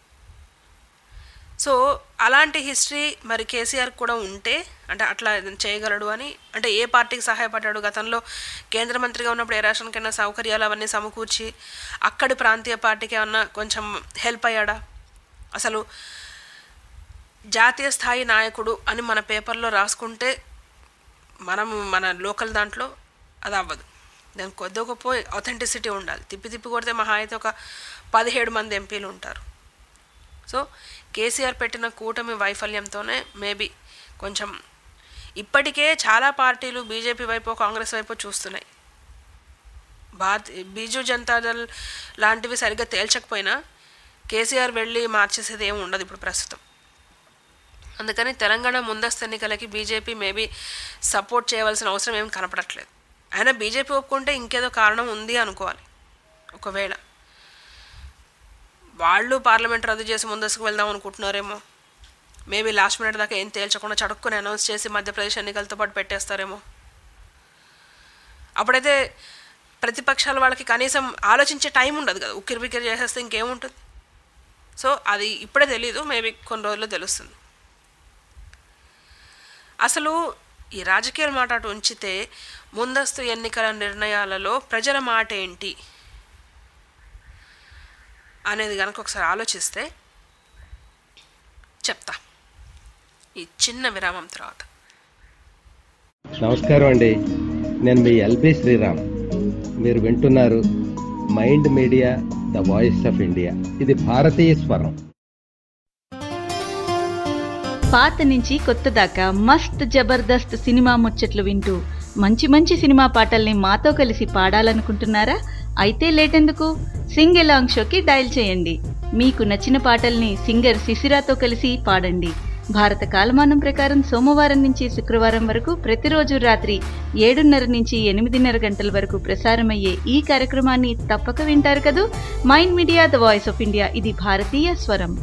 సో అలాంటి హిస్టరీ మరి కేసీఆర్ కూడా ఉంటే అంటే అట్లా చేయగలడు అని అంటే ఏ పార్టీకి సహాయపడ్డాడు గతంలో కేంద్ర మంత్రిగా ఉన్నప్పుడు ఏ రాష్ట్రానికైనా సౌకర్యాలు అవన్నీ సమకూర్చి అక్కడి ప్రాంతీయ పార్టీకి ఏమన్నా కొంచెం హెల్ప్ అయ్యాడా అసలు జాతీయ స్థాయి నాయకుడు అని మన పేపర్లో రాసుకుంటే మనం మన లోకల్ దాంట్లో అది అవ్వదు దానికి కొద్ది గొప్ప అథెంటిసిటీ ఉండాలి తిప్పి తిప్పి కొడితే మహా అయితే ఒక పదిహేడు మంది ఎంపీలు ఉంటారు సో కేసీఆర్ పెట్టిన కూటమి వైఫల్యంతోనే మేబీ కొంచెం ఇప్పటికే చాలా పార్టీలు బీజేపీ వైపు కాంగ్రెస్ వైపు చూస్తున్నాయి భారత్ బీజు జనతాదళ్ లాంటివి సరిగ్గా తేల్చకపోయినా కేసీఆర్ వెళ్ళి మార్చేసేది ఏమి ఉండదు ఇప్పుడు ప్రస్తుతం అందుకని తెలంగాణ ముందస్తు ఎన్నికలకి బీజేపీ మేబీ సపోర్ట్ చేయవలసిన అవసరం ఏం కనపడట్లేదు అయినా బీజేపీ ఒప్పుకుంటే ఇంకేదో కారణం ఉంది అనుకోవాలి ఒకవేళ వాళ్ళు పార్లమెంట్ రద్దు చేసి ముందస్తుకు వెళ్దాం అనుకుంటున్నారేమో మేబీ లాస్ట్ మినిట్ దాకా ఏం తేల్చకుండా చడుక్కుని అనౌన్స్ చేసి మధ్యప్రదేశ్ ఎన్నికలతో పాటు పెట్టేస్తారేమో అప్పుడైతే ప్రతిపక్షాల వాళ్ళకి కనీసం ఆలోచించే టైం ఉండదు కదా ఉక్కిరి బిక్కిరి చేసేస్తే ఇంకేముంటుంది సో అది ఇప్పుడే తెలియదు మేబీ కొన్ని రోజుల్లో తెలుస్తుంది అసలు ఈ రాజకీయాల మాట అటు ఉంచితే ముందస్తు ఎన్నికల నిర్ణయాలలో ప్రజల మాట ఏంటి అనేది కనుక ఒకసారి ఆలోచిస్తే చెప్తా ఈ చిన్న విరామం తర్వాత నమస్కారం అండి నేను మీ ఎల్బి శ్రీరామ్ మీరు వింటున్నారు mind media the voice of India ఇది భారతీయ స్వరం పాత నుంచి కొత్త దాకా మస్త్ జబర్దస్త్ సినిమా ముచ్చట్లు వింటూ మంచి మంచి సినిమా పాటల్ని మాతో కలిసి పాడాలనుకుంటున్నారా అయితే లేటెందుకు సింగ్ ఎలాంగ్ షోకి డయల్ చేయండి మీకు నచ్చిన పాటల్ని సింగర్ శిశిరాతో కలిసి పాడండి భారత కాలమానం ప్రకారం సోమవారం నుంచి శుక్రవారం వరకు ప్రతిరోజు రాత్రి ఏడున్నర నుంచి ఎనిమిదిన్నర గంటల వరకు ప్రసారమయ్యే ఈ కార్యక్రమాన్ని తప్పక వింటారు కదూ mind media the voice of India ఇది భారతీయ స్వరం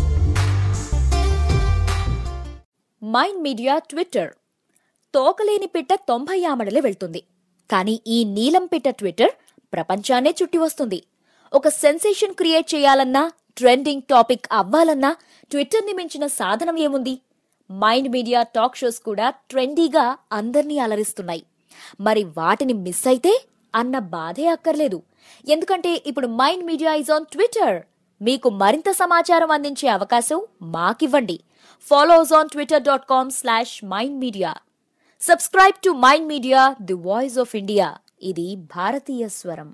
మైండ్ మీడియా ట్విట్టర్ తోకలేని పిట్ట తొంభై ఆమడలే వెళ్తుంది కానీ ఈ నీలం పిట్ట ట్విట్టర్ ప్రపంచాన్నే చుట్టి వస్తుంది ఒక సెన్సేషన్ క్రియేట్ చేయాలన్నా ట్రెండింగ్ టాపిక్ అవ్వాలన్నా ట్విట్టర్ని మించిన సాధనం ఏముంది మైండ్ మీడియా టాక్ షోస్ కూడా ట్రెండీగా అందర్నీ అలరిస్తున్నాయి మరి వాటిని మిస్ అయితే అన్న బాధే అక్కర్లేదు ఎందుకంటే ఇప్పుడు mind media is on Twitter మీకు మరింత సమాచారం అందించే అవకాశం మాకివ్వండి follow us on Twitter dot com slash mind media subscribe to mind media the voice of India ఇది భారతీయ స్వరం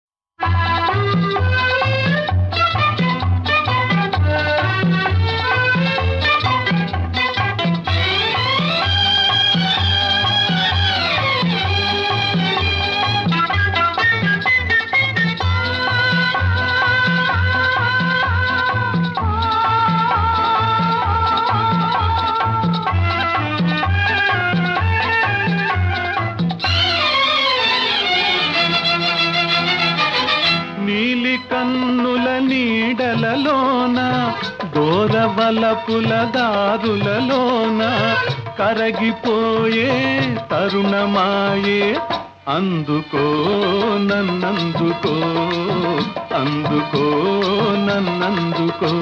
నీలి కన్నుల నీడలలోన దూరవలపుల దారులలోన కరగిపోయే తరుణమాయే అందుకో నన్నందుకో అందుకో నన్నందుకో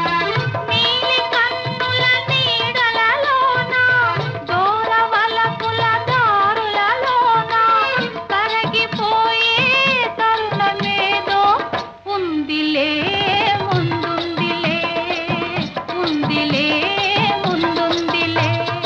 ఉందిలే ముందుందిలే ఉందిలే ముందుందిలే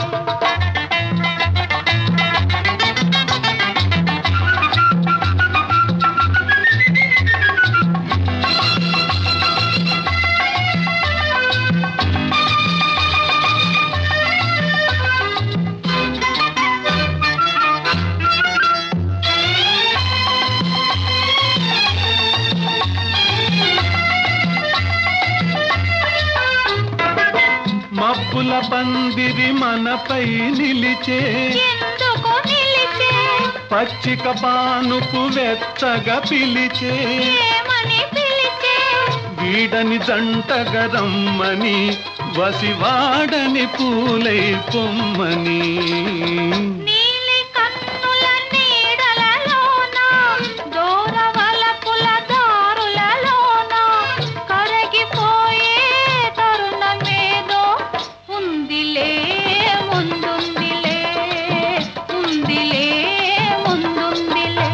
మబ్బుల పందిరి మనపై నిలిచే ఎందుకు నిలిచే పచ్చిక పానుపు వెచ్చగా పిలిచే ఏమని పిలిచే వీడని జంటగా రమ్మని వసివాడని పూలై పొమ్మని నీలి కన్నుల నీడలలోన దూరవలపుల దారులలోన కరగిపోయే తరుణమేదో ఉందిలే ముందుందిలే ఉందిలే ముందుందిలే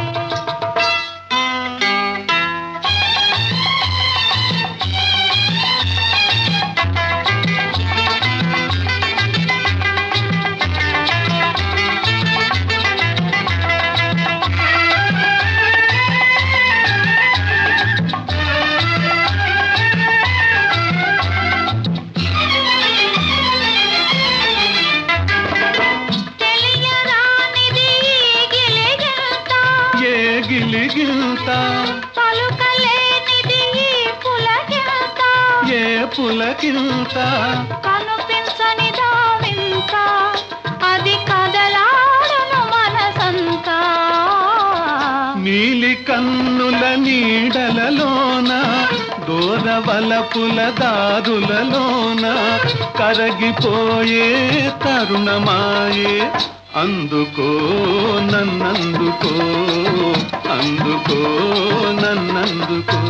తెలియరానిది ఈ గిలిగింత ఏ గిలిగిల్త పలుకలేనిది ఈ పులకింత ఏ పులకిల్త కనుపించని దావింత అది కదలాడును మనసంతా నీలి కన్నుల నీడలలోన దూరవలపుల దారులలోన కరగిపోయే తరుణమాయే అందుకో నన్నందుకో అందుకో నన్నందుకో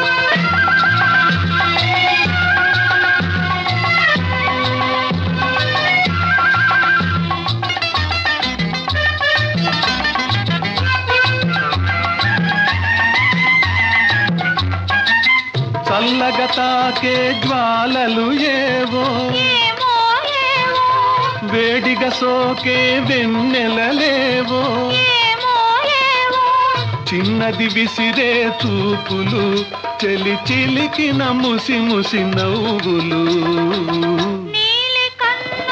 చల్లగా తాకే జ్వాలలు ఏవో ఏమో ఏమో వేడిగా సోకే వెన్నెలలేవో ఏమో ఏమో చిన్నది విసిరే చూపులు చెలి చిలికిన ముసి ముసి నవ్వులు నీలి కన్నుల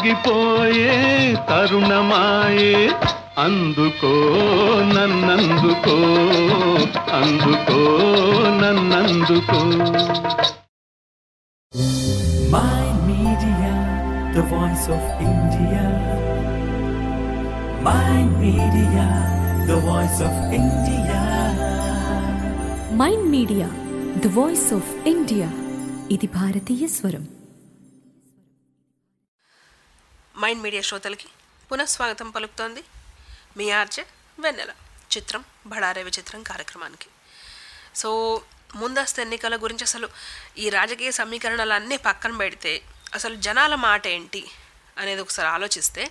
సాగిపోయే తరుణమాయే అందుకో నన్నందుకో అందుకో నన్నందుకో My Media, the voice of India. My Media, the voice of India. Mind media the voice of India ఇది భారతీయ స్వరం మైండ్ మీడియా శ్రోతలకి పునఃస్వాగతం పలుకుతోంది మీ ఆర్జే వెన్నెల చిత్రం బడారే విచిత్రం కార్యక్రమానికి సో ముందస్తు ఎన్నికల గురించి అసలు ఈ రాజకీయ సమీకరణలు అన్నీ పక్కన పెడితే అసలు జనాల మాట ఏంటి అనేది ఒకసారి ఆలోచిస్తే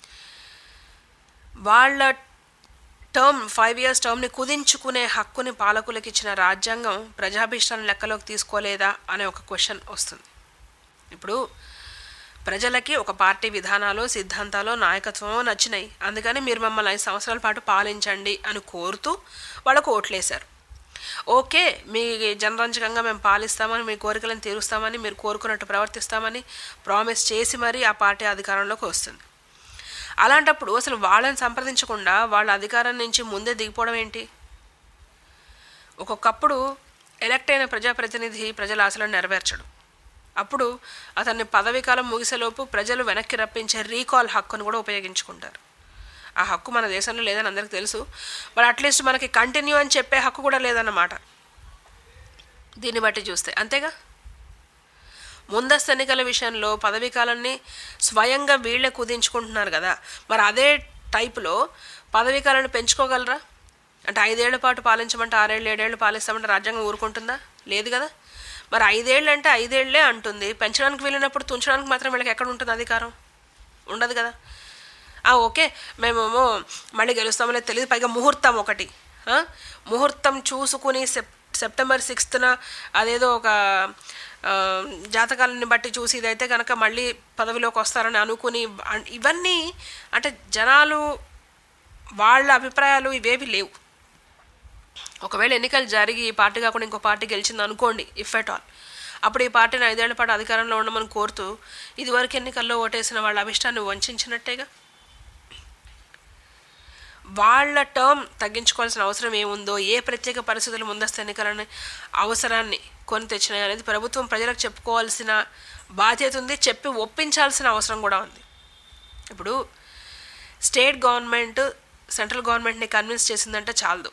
వాళ్ళ టర్మ్ ఫైవ్ ఇయర్స్ టర్మ్ని కుదించుకునే హక్కుని పాలకులకు ఇచ్చిన రాజ్యాంగం ప్రజాభిష్టాన్ని లెక్కలోకి తీసుకోలేదా అనే ఒక క్వశ్చన్ వస్తుంది ఇప్పుడు ప్రజలకి ఒక పార్టీ విధానాలు సిద్ధాంతాలు నాయకత్వమో నచ్చినాయి అందుకని మీరు మమ్మల్ని ఐదు సంవత్సరాల పాటు పాలించండి అని కోరుతూ వాళ్ళకు ఓట్లేశారు ఓకే మీ జనరంజకంగా మేము పాలిస్తామని మీ కోరికలను తీరుస్తామని మీరు కోరుకున్నట్టు ప్రవర్తిస్తామని ప్రామిస్ చేసి మరీ ఆ పార్టీ అధికారంలోకి వస్తుంది అలాంటప్పుడు అసలు వాళ్ళని సంప్రదించకుండా వాళ్ళ అధికారం నుంచి ముందే దిగిపోవడం ఏంటి ఒక్కొక్కప్పుడు ఎలక్ట్ అయిన ప్రజాప్రతినిధి ప్రజల ఆశలను నెరవేర్చడు అప్పుడు అతన్ని పదవీ కాలం ముగిసేలోపు ప్రజలు వెనక్కి రప్పించే రీకాల్ హక్కును కూడా ఉపయోగించుకుంటారు ఆ హక్కు మన దేశంలో లేదని అందరికీ తెలుసు బట్ అట్లీస్ట్ మనకి కంటిన్యూ అని చెప్పే హక్కు కూడా లేదన్నమాట దీన్ని బట్టి చూస్తే అంతేగా ముందస్తు ఎన్నికల విషయంలో పదవీ కాలాన్ని స్వయంగా వీళ్ళే కుదించుకుంటున్నారు కదా మరి అదే టైపులో పదవీ కాలాన్ని పెంచుకోగలరా అంటే ఐదేళ్ల పాటు పాలించమంటే ఆరేళ్ళు ఏడేళ్ళు పాలిస్తామంటే రాజ్యాంగం ఊరుకుంటుందా లేదు కదా మరి ఐదేళ్ళు అంటే ఐదేళ్లే అంటుంది పెంచడానికి వెళ్ళినప్పుడు తుంచడానికి మాత్రం వీళ్ళకి ఎక్కడ ఉంటుంది అధికారం ఉండదు కదా ఆ, ఓకే మేమేమో మళ్ళీ గెలుస్తామో తెలియదు పైగా ముహూర్తం ఒకటి ఆ? ముహూర్తం చూసుకుని సెప్ సెప్టెంబర్ సిక్స్త్న అదేదో ఒక ఆ, జాతకాలని బట్టి చూసి ఇదైతే కనుక మళ్ళీ పదవిలోకి వస్తారని అనుకుని అన్- ఇవన్నీ అంటే జనాలు వాళ్ళ అభిప్రాయాలు ఇవేవి లేవు ఒకవేళ ఎన్నికలు జరిగి ఈ పార్టీ కాకుండా ఇంకో పార్టీ గెలిచింది అనుకోండి ఇఫ్ ఎట్ ఆల్ అప్పుడు ఈ పార్టీని ఐదేళ్ల పాటు అధికారంలో ఉండమని కోరుతూ ఇదివరకు ఎన్నికల్లో ఓటేసిన వాళ్ళ అభిష్టాన్ని వంచినట్టేగా వాళ్ళ టర్మ్ తగ్గించుకోవాల్సిన అవసరం ఏముందో ఏ ప్రత్యేక పరిస్థితులు ముందస్తు ఎన్నికలని అవసరాన్ని కొని తెచ్చినాయి అనేది ప్రభుత్వం ప్రజలకు చెప్పుకోవాల్సిన బాధ్యత ఉంది చెప్పి ఒప్పించాల్సిన అవసరం కూడా ఉంది ఇప్పుడు స్టేట్ గవర్నమెంట్ సెంట్రల్ గవర్నమెంట్ని కన్విన్స్ చేసిందంటే చాలదు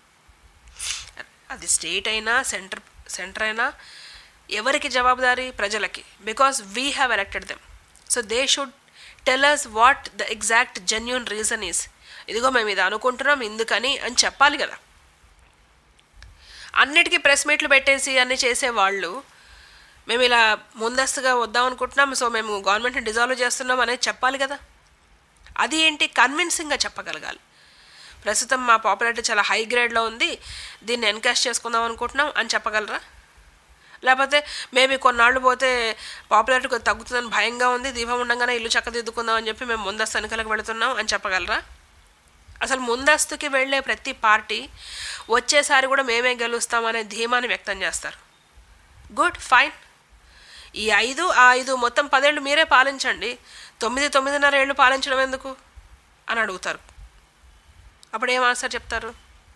అది స్టేట్ అయినా సెంటర్ సెంటర్ అయినా ఎవరికి జవాబుదారీ ప్రజలకి because we have elected them so they should tell us what the exact genuine reason is ఇదిగో మేము ఇది అనుకుంటున్నాం ఇందుకని అని చెప్పాలి కదా అన్నిటికీ ప్రెస్ మీట్లు పెట్టేసి అన్ని చేసేవాళ్ళు మేము ఇలా ముందస్తుగా వద్దాం అనుకుంటున్నాం సో మేము గవర్నమెంట్ని డిజాల్వ్ చేస్తున్నాం అనేది చెప్పాలి కదా అది ఏంటి కన్విన్సింగ్గా చెప్పగలగాలి ప్రస్తుతం మా పాపులారిటీ చాలా హై గ్రేడ్లో ఉంది దీన్ని ఎన్కాష్ చేసుకుందాం అనుకుంటున్నాం అని చెప్పగలరా లేకపోతే మేబీ కొన్నాళ్ళు పోతే పాపులారిటీ కొద్ది తగ్గుతుందని భయంగా ఉంది దీపం ఉండగానే ఇల్లు చక్కదిద్దుకుందాం అని చెప్పి మేము ముందస్తు ఎన్నికలకు వెళుతున్నాం అని చెప్పగలరా అసలు ముందస్తుకి వెళ్ళే ప్రతి పార్టీ వచ్చేసారి కూడా మేమే గెలుస్తామనే ధీమాని వ్యక్తం చేస్తారు గుడ్ ఫైన్ ఈ ఐదు ఆ ఐదు మొత్తం పదేళ్ళు మీరే పాలించండి తొమ్మిది తొమ్మిదిన్నర ఏళ్ళు పాలించడం ఎందుకు అని అడుగుతారు అప్పుడు ఏం ఆన్సర్ చెప్తారు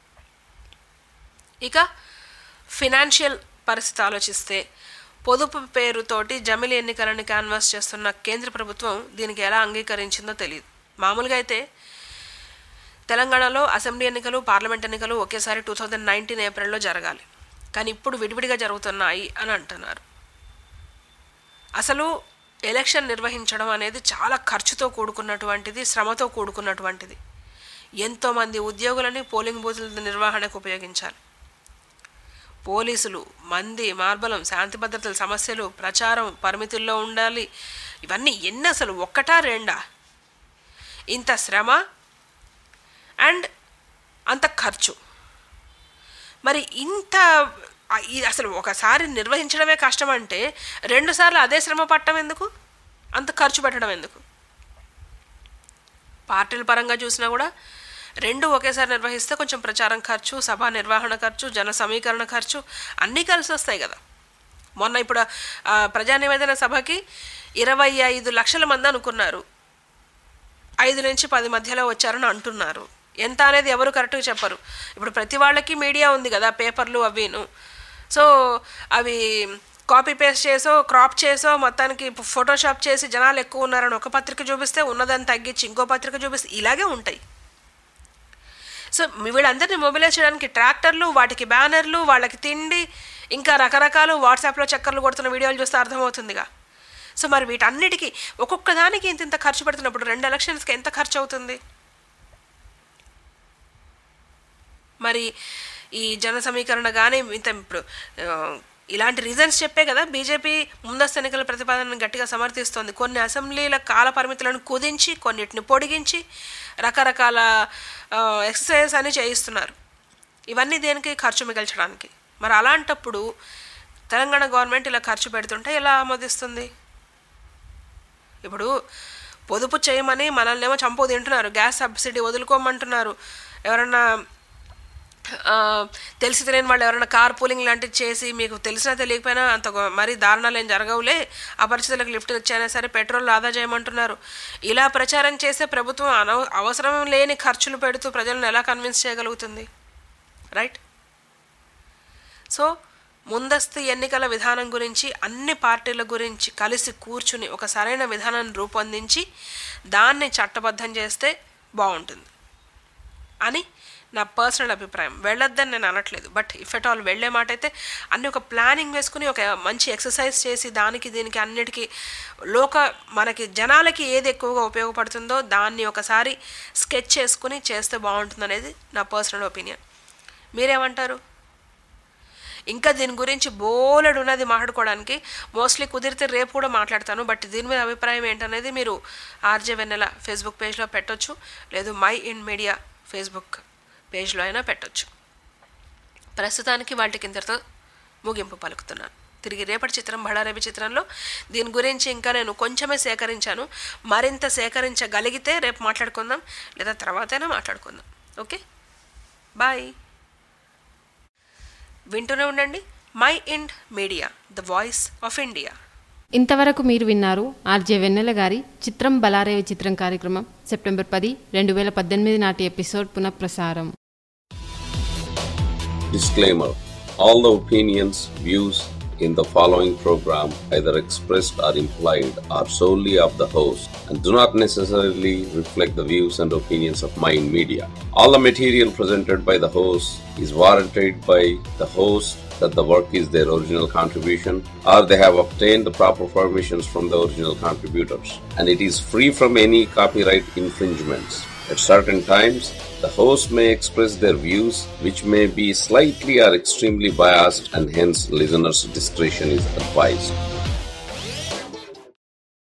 ఇక ఫినాన్షియల్ పరిస్థితి ఆలోచిస్తే పొదుపు పేరుతోటి జమిలి ఎన్నికలను క్యాన్వాస్ చేస్తున్న కేంద్ర ప్రభుత్వం దీనికి ఎలా అంగీకరించిందో తెలియదు మామూలుగా అయితే తెలంగాణలో అసెంబ్లీ ఎన్నికలు పార్లమెంట్ ఎన్నికలు ఒకేసారి టూ థౌజండ్ నైన్టీన్ ఏప్రిల్లో జరగాలి కానీ ఇప్పుడు విడివిడిగా జరుగుతున్నాయి అని అంటున్నారు అసలు ఎలక్షన్ నిర్వహించడం అనేది చాలా ఖర్చుతో కూడుకున్నటువంటిది శ్రమతో కూడుకున్నటువంటిది ఎంతోమంది ఉద్యోగులని పోలింగ్ బూతుల నిర్వహణకు ఉపయోగించాలి పోలీసులు మంది మార్బలం శాంతి భద్రతల సమస్యలు ప్రచారం పరిమితుల్లో ఉండాలి ఇవన్నీ ఎన్ని అసలు ఒక్కటా రెండా ఇంత శ్రమ అండ్ అంత ఖర్చు మరి ఇంత ఆ, ఇది అసలు ఒకసారి నిర్వహించడమే కష్టం అంటే రెండుసార్లు అదే శ్రమ పట్టడం ఎందుకు అంత ఖర్చు పెట్టడం ఎందుకు పార్టీల పరంగా చూసినా కూడా రెండు ఒకేసారి నిర్వహిస్తే కొంచెం ప్రచారం ఖర్చు సభ నిర్వహణ ఖర్చు జన సమీకరణ ఖర్చు అన్నీ కలిసి వస్తాయి కదా మొన్న ఇప్పుడు ఆ, ప్రజా నివేదన సభకి ఇరవై ఐదు లక్షల మంది అనుకున్నారు ఐదు నుంచి పది మధ్యలో వచ్చారని అంటున్నారు ఎంత అనేది ఎవరు కరెక్ట్గా చెప్పరు ఇప్పుడు ప్రతి వాళ్ళకి మీడియా ఉంది కదా పేపర్లు అవిను సో అవి కాపీ పేస్ట్ చేసో క్రాప్ చేసో మొత్తానికి ఫోటోషాప్ చేసి జనాలు ఎక్కువ ఉన్నారని ఒక పత్రిక చూపిస్తే ఉన్నదాన్ని తగ్గించి ఇంకో పత్రిక చూపిస్తే ఇలాగే ఉంటాయి సో మీ వీళ్ళందరినీ మొబిలైజ్ చేయడానికి ట్రాక్టర్లు వాటికి బ్యానర్లు వాళ్ళకి తిండి ఇంకా రకరకాలు వాట్సాప్లో చక్కర్లు కొడుతున్న వీడియోలు చూస్తే అర్థమవుతుందిగా సో మరి వీటన్నిటికీ ఒక్కొక్క దానికి ఇంత ఇంత ఖర్చు పెడుతున్నప్పుడు రెండు ఎలక్షన్స్కి ఎంత ఖర్చు అవుతుంది మరి ఈ జన సమీకరణ కానీ ఇంత ఇప్పుడు ఆ, ఇలాంటి రీజన్స్ చెప్పే కదా బీజేపీ ముందస్తు ఎన్నికల ప్రతిపాదనను గట్టిగా సమర్థిస్తోంది కొన్ని అసెంబ్లీల కాల పరిమితులను కుదించి కొన్నిటిని పొడిగించి రకరకాల ఎక్సర్సైజ్ అని చేయిస్తున్నారు ఇవన్నీ దేనికి ఖర్చు మిగల్చడానికి మరి అలాంటప్పుడు తెలంగాణ గవర్నమెంట్ ఇలా ఖర్చు పెడుతుంటే ఎలా ఆమోదిస్తుంది ఇప్పుడు పొదుపు చేయమని మనల్ని ఏమో చంపు తింటున్నారు గ్యాస్ సబ్సిడీ వదులుకోమంటున్నారు ఎవరన్నా ఆ, తెలిసి తెలియని వాళ్ళు ఎవరైనా కార్ పూలింగ్ లాంటివి చేసి మీకు తెలిసినా తెలియకపోయినా అంత గొ- మరీ దారుణాలు ఏం జరగవులే అపరిచితులకు లిఫ్ట్ ఇచ్చైనా సరే పెట్రోల్ ఆదా చేయమంటున్నారు ఇలా ప్రచారం చేసే ప్రభుత్వం అనవ అవసరం లేని ఖర్చులు పెడుతూ ప్రజలను ఎలా కన్విన్స్ చేయగలుగుతుంది రైట్ సో ముందస్తు ఎన్నికల విధానం గురించి అన్ని పార్టీల గురించి కలిసి కూర్చుని ఒక సరైన విధానాన్ని రూపొందించి దాన్ని చట్టబద్ధం చేస్తే బాగుంటుంది అని నా పర్సనల్ అభిప్రాయం వెళ్ళొద్దని నేను అనట్లేదు బట్ ఇఫ్ ఎట్ ఆల్ వెళ్ళే మాట అయితే అన్ని ఒక ప్లానింగ్ వేసుకుని ఒక మంచి ఎక్సర్సైజ్ చేసి దానికి దీనికి అన్నిటికీ లోక మనకి జనాలకి ఏది ఎక్కువగా ఉపయోగపడుతుందో దాన్ని ఒకసారి స్కెచ్ చేసుకుని చేస్తే బాగుంటుంది అనేది నా పర్సనల్ ఒపీనియన్ మీరేమంటారు ఇంకా దీని గురించి బోలెడు ఉన్నది మాట్లాడుకోవడానికి మోస్ట్లీ కుదిరితే రేపు కూడా మాట్లాడతాను బట్ దీని మీద అభిప్రాయం ఏంటనేది మీరు ఆర్జే వెన్నెల ఫేస్బుక్ పేజ్లో పెట్టొచ్చు లేదు మై ఇన్ మీడియా ఫేస్బుక్ పేజ్లో అయినా పెట్టొచ్చు ప్రస్తుతానికి వాటికి ఇంతటితో ముగింపు పలుకుతున్నాను తిరిగి రేపటి చిత్రం బడారేపి చిత్రంలో దీని గురించి ఇంకా నేను కొంచెమే సేకరించాను మరింత సేకరించగలిగితే రేపు మాట్లాడుకుందాం లేదా తర్వాతైనా మాట్లాడుకుందాం ఓకే బాయ్ వింటూనే ఉండండి mind media the voice of India ఇంతవరకు మీరు విన్నారు ఆర్జే వెన్నెల గారి చిత్రం బలారేవి చిత్రం కార్యక్రమం సెప్టెంబర్ పది రెండు వేల పద్దెనిమిది నాటి ఎపిసోడ్ పునఃప్రసారం Disclaimer All the opinions, views in the following program, either expressed or implied, are solely of the host and do not necessarily reflect the views and opinions of Mind Media. All the material presented by the host is warranted by the host that the work is their original contribution or they have obtained the proper permissions from the original contributors and it is free from any copyright infringements. At certain times, the host may express their views which may be slightly or extremely biased and hence listeners' discretion is advised.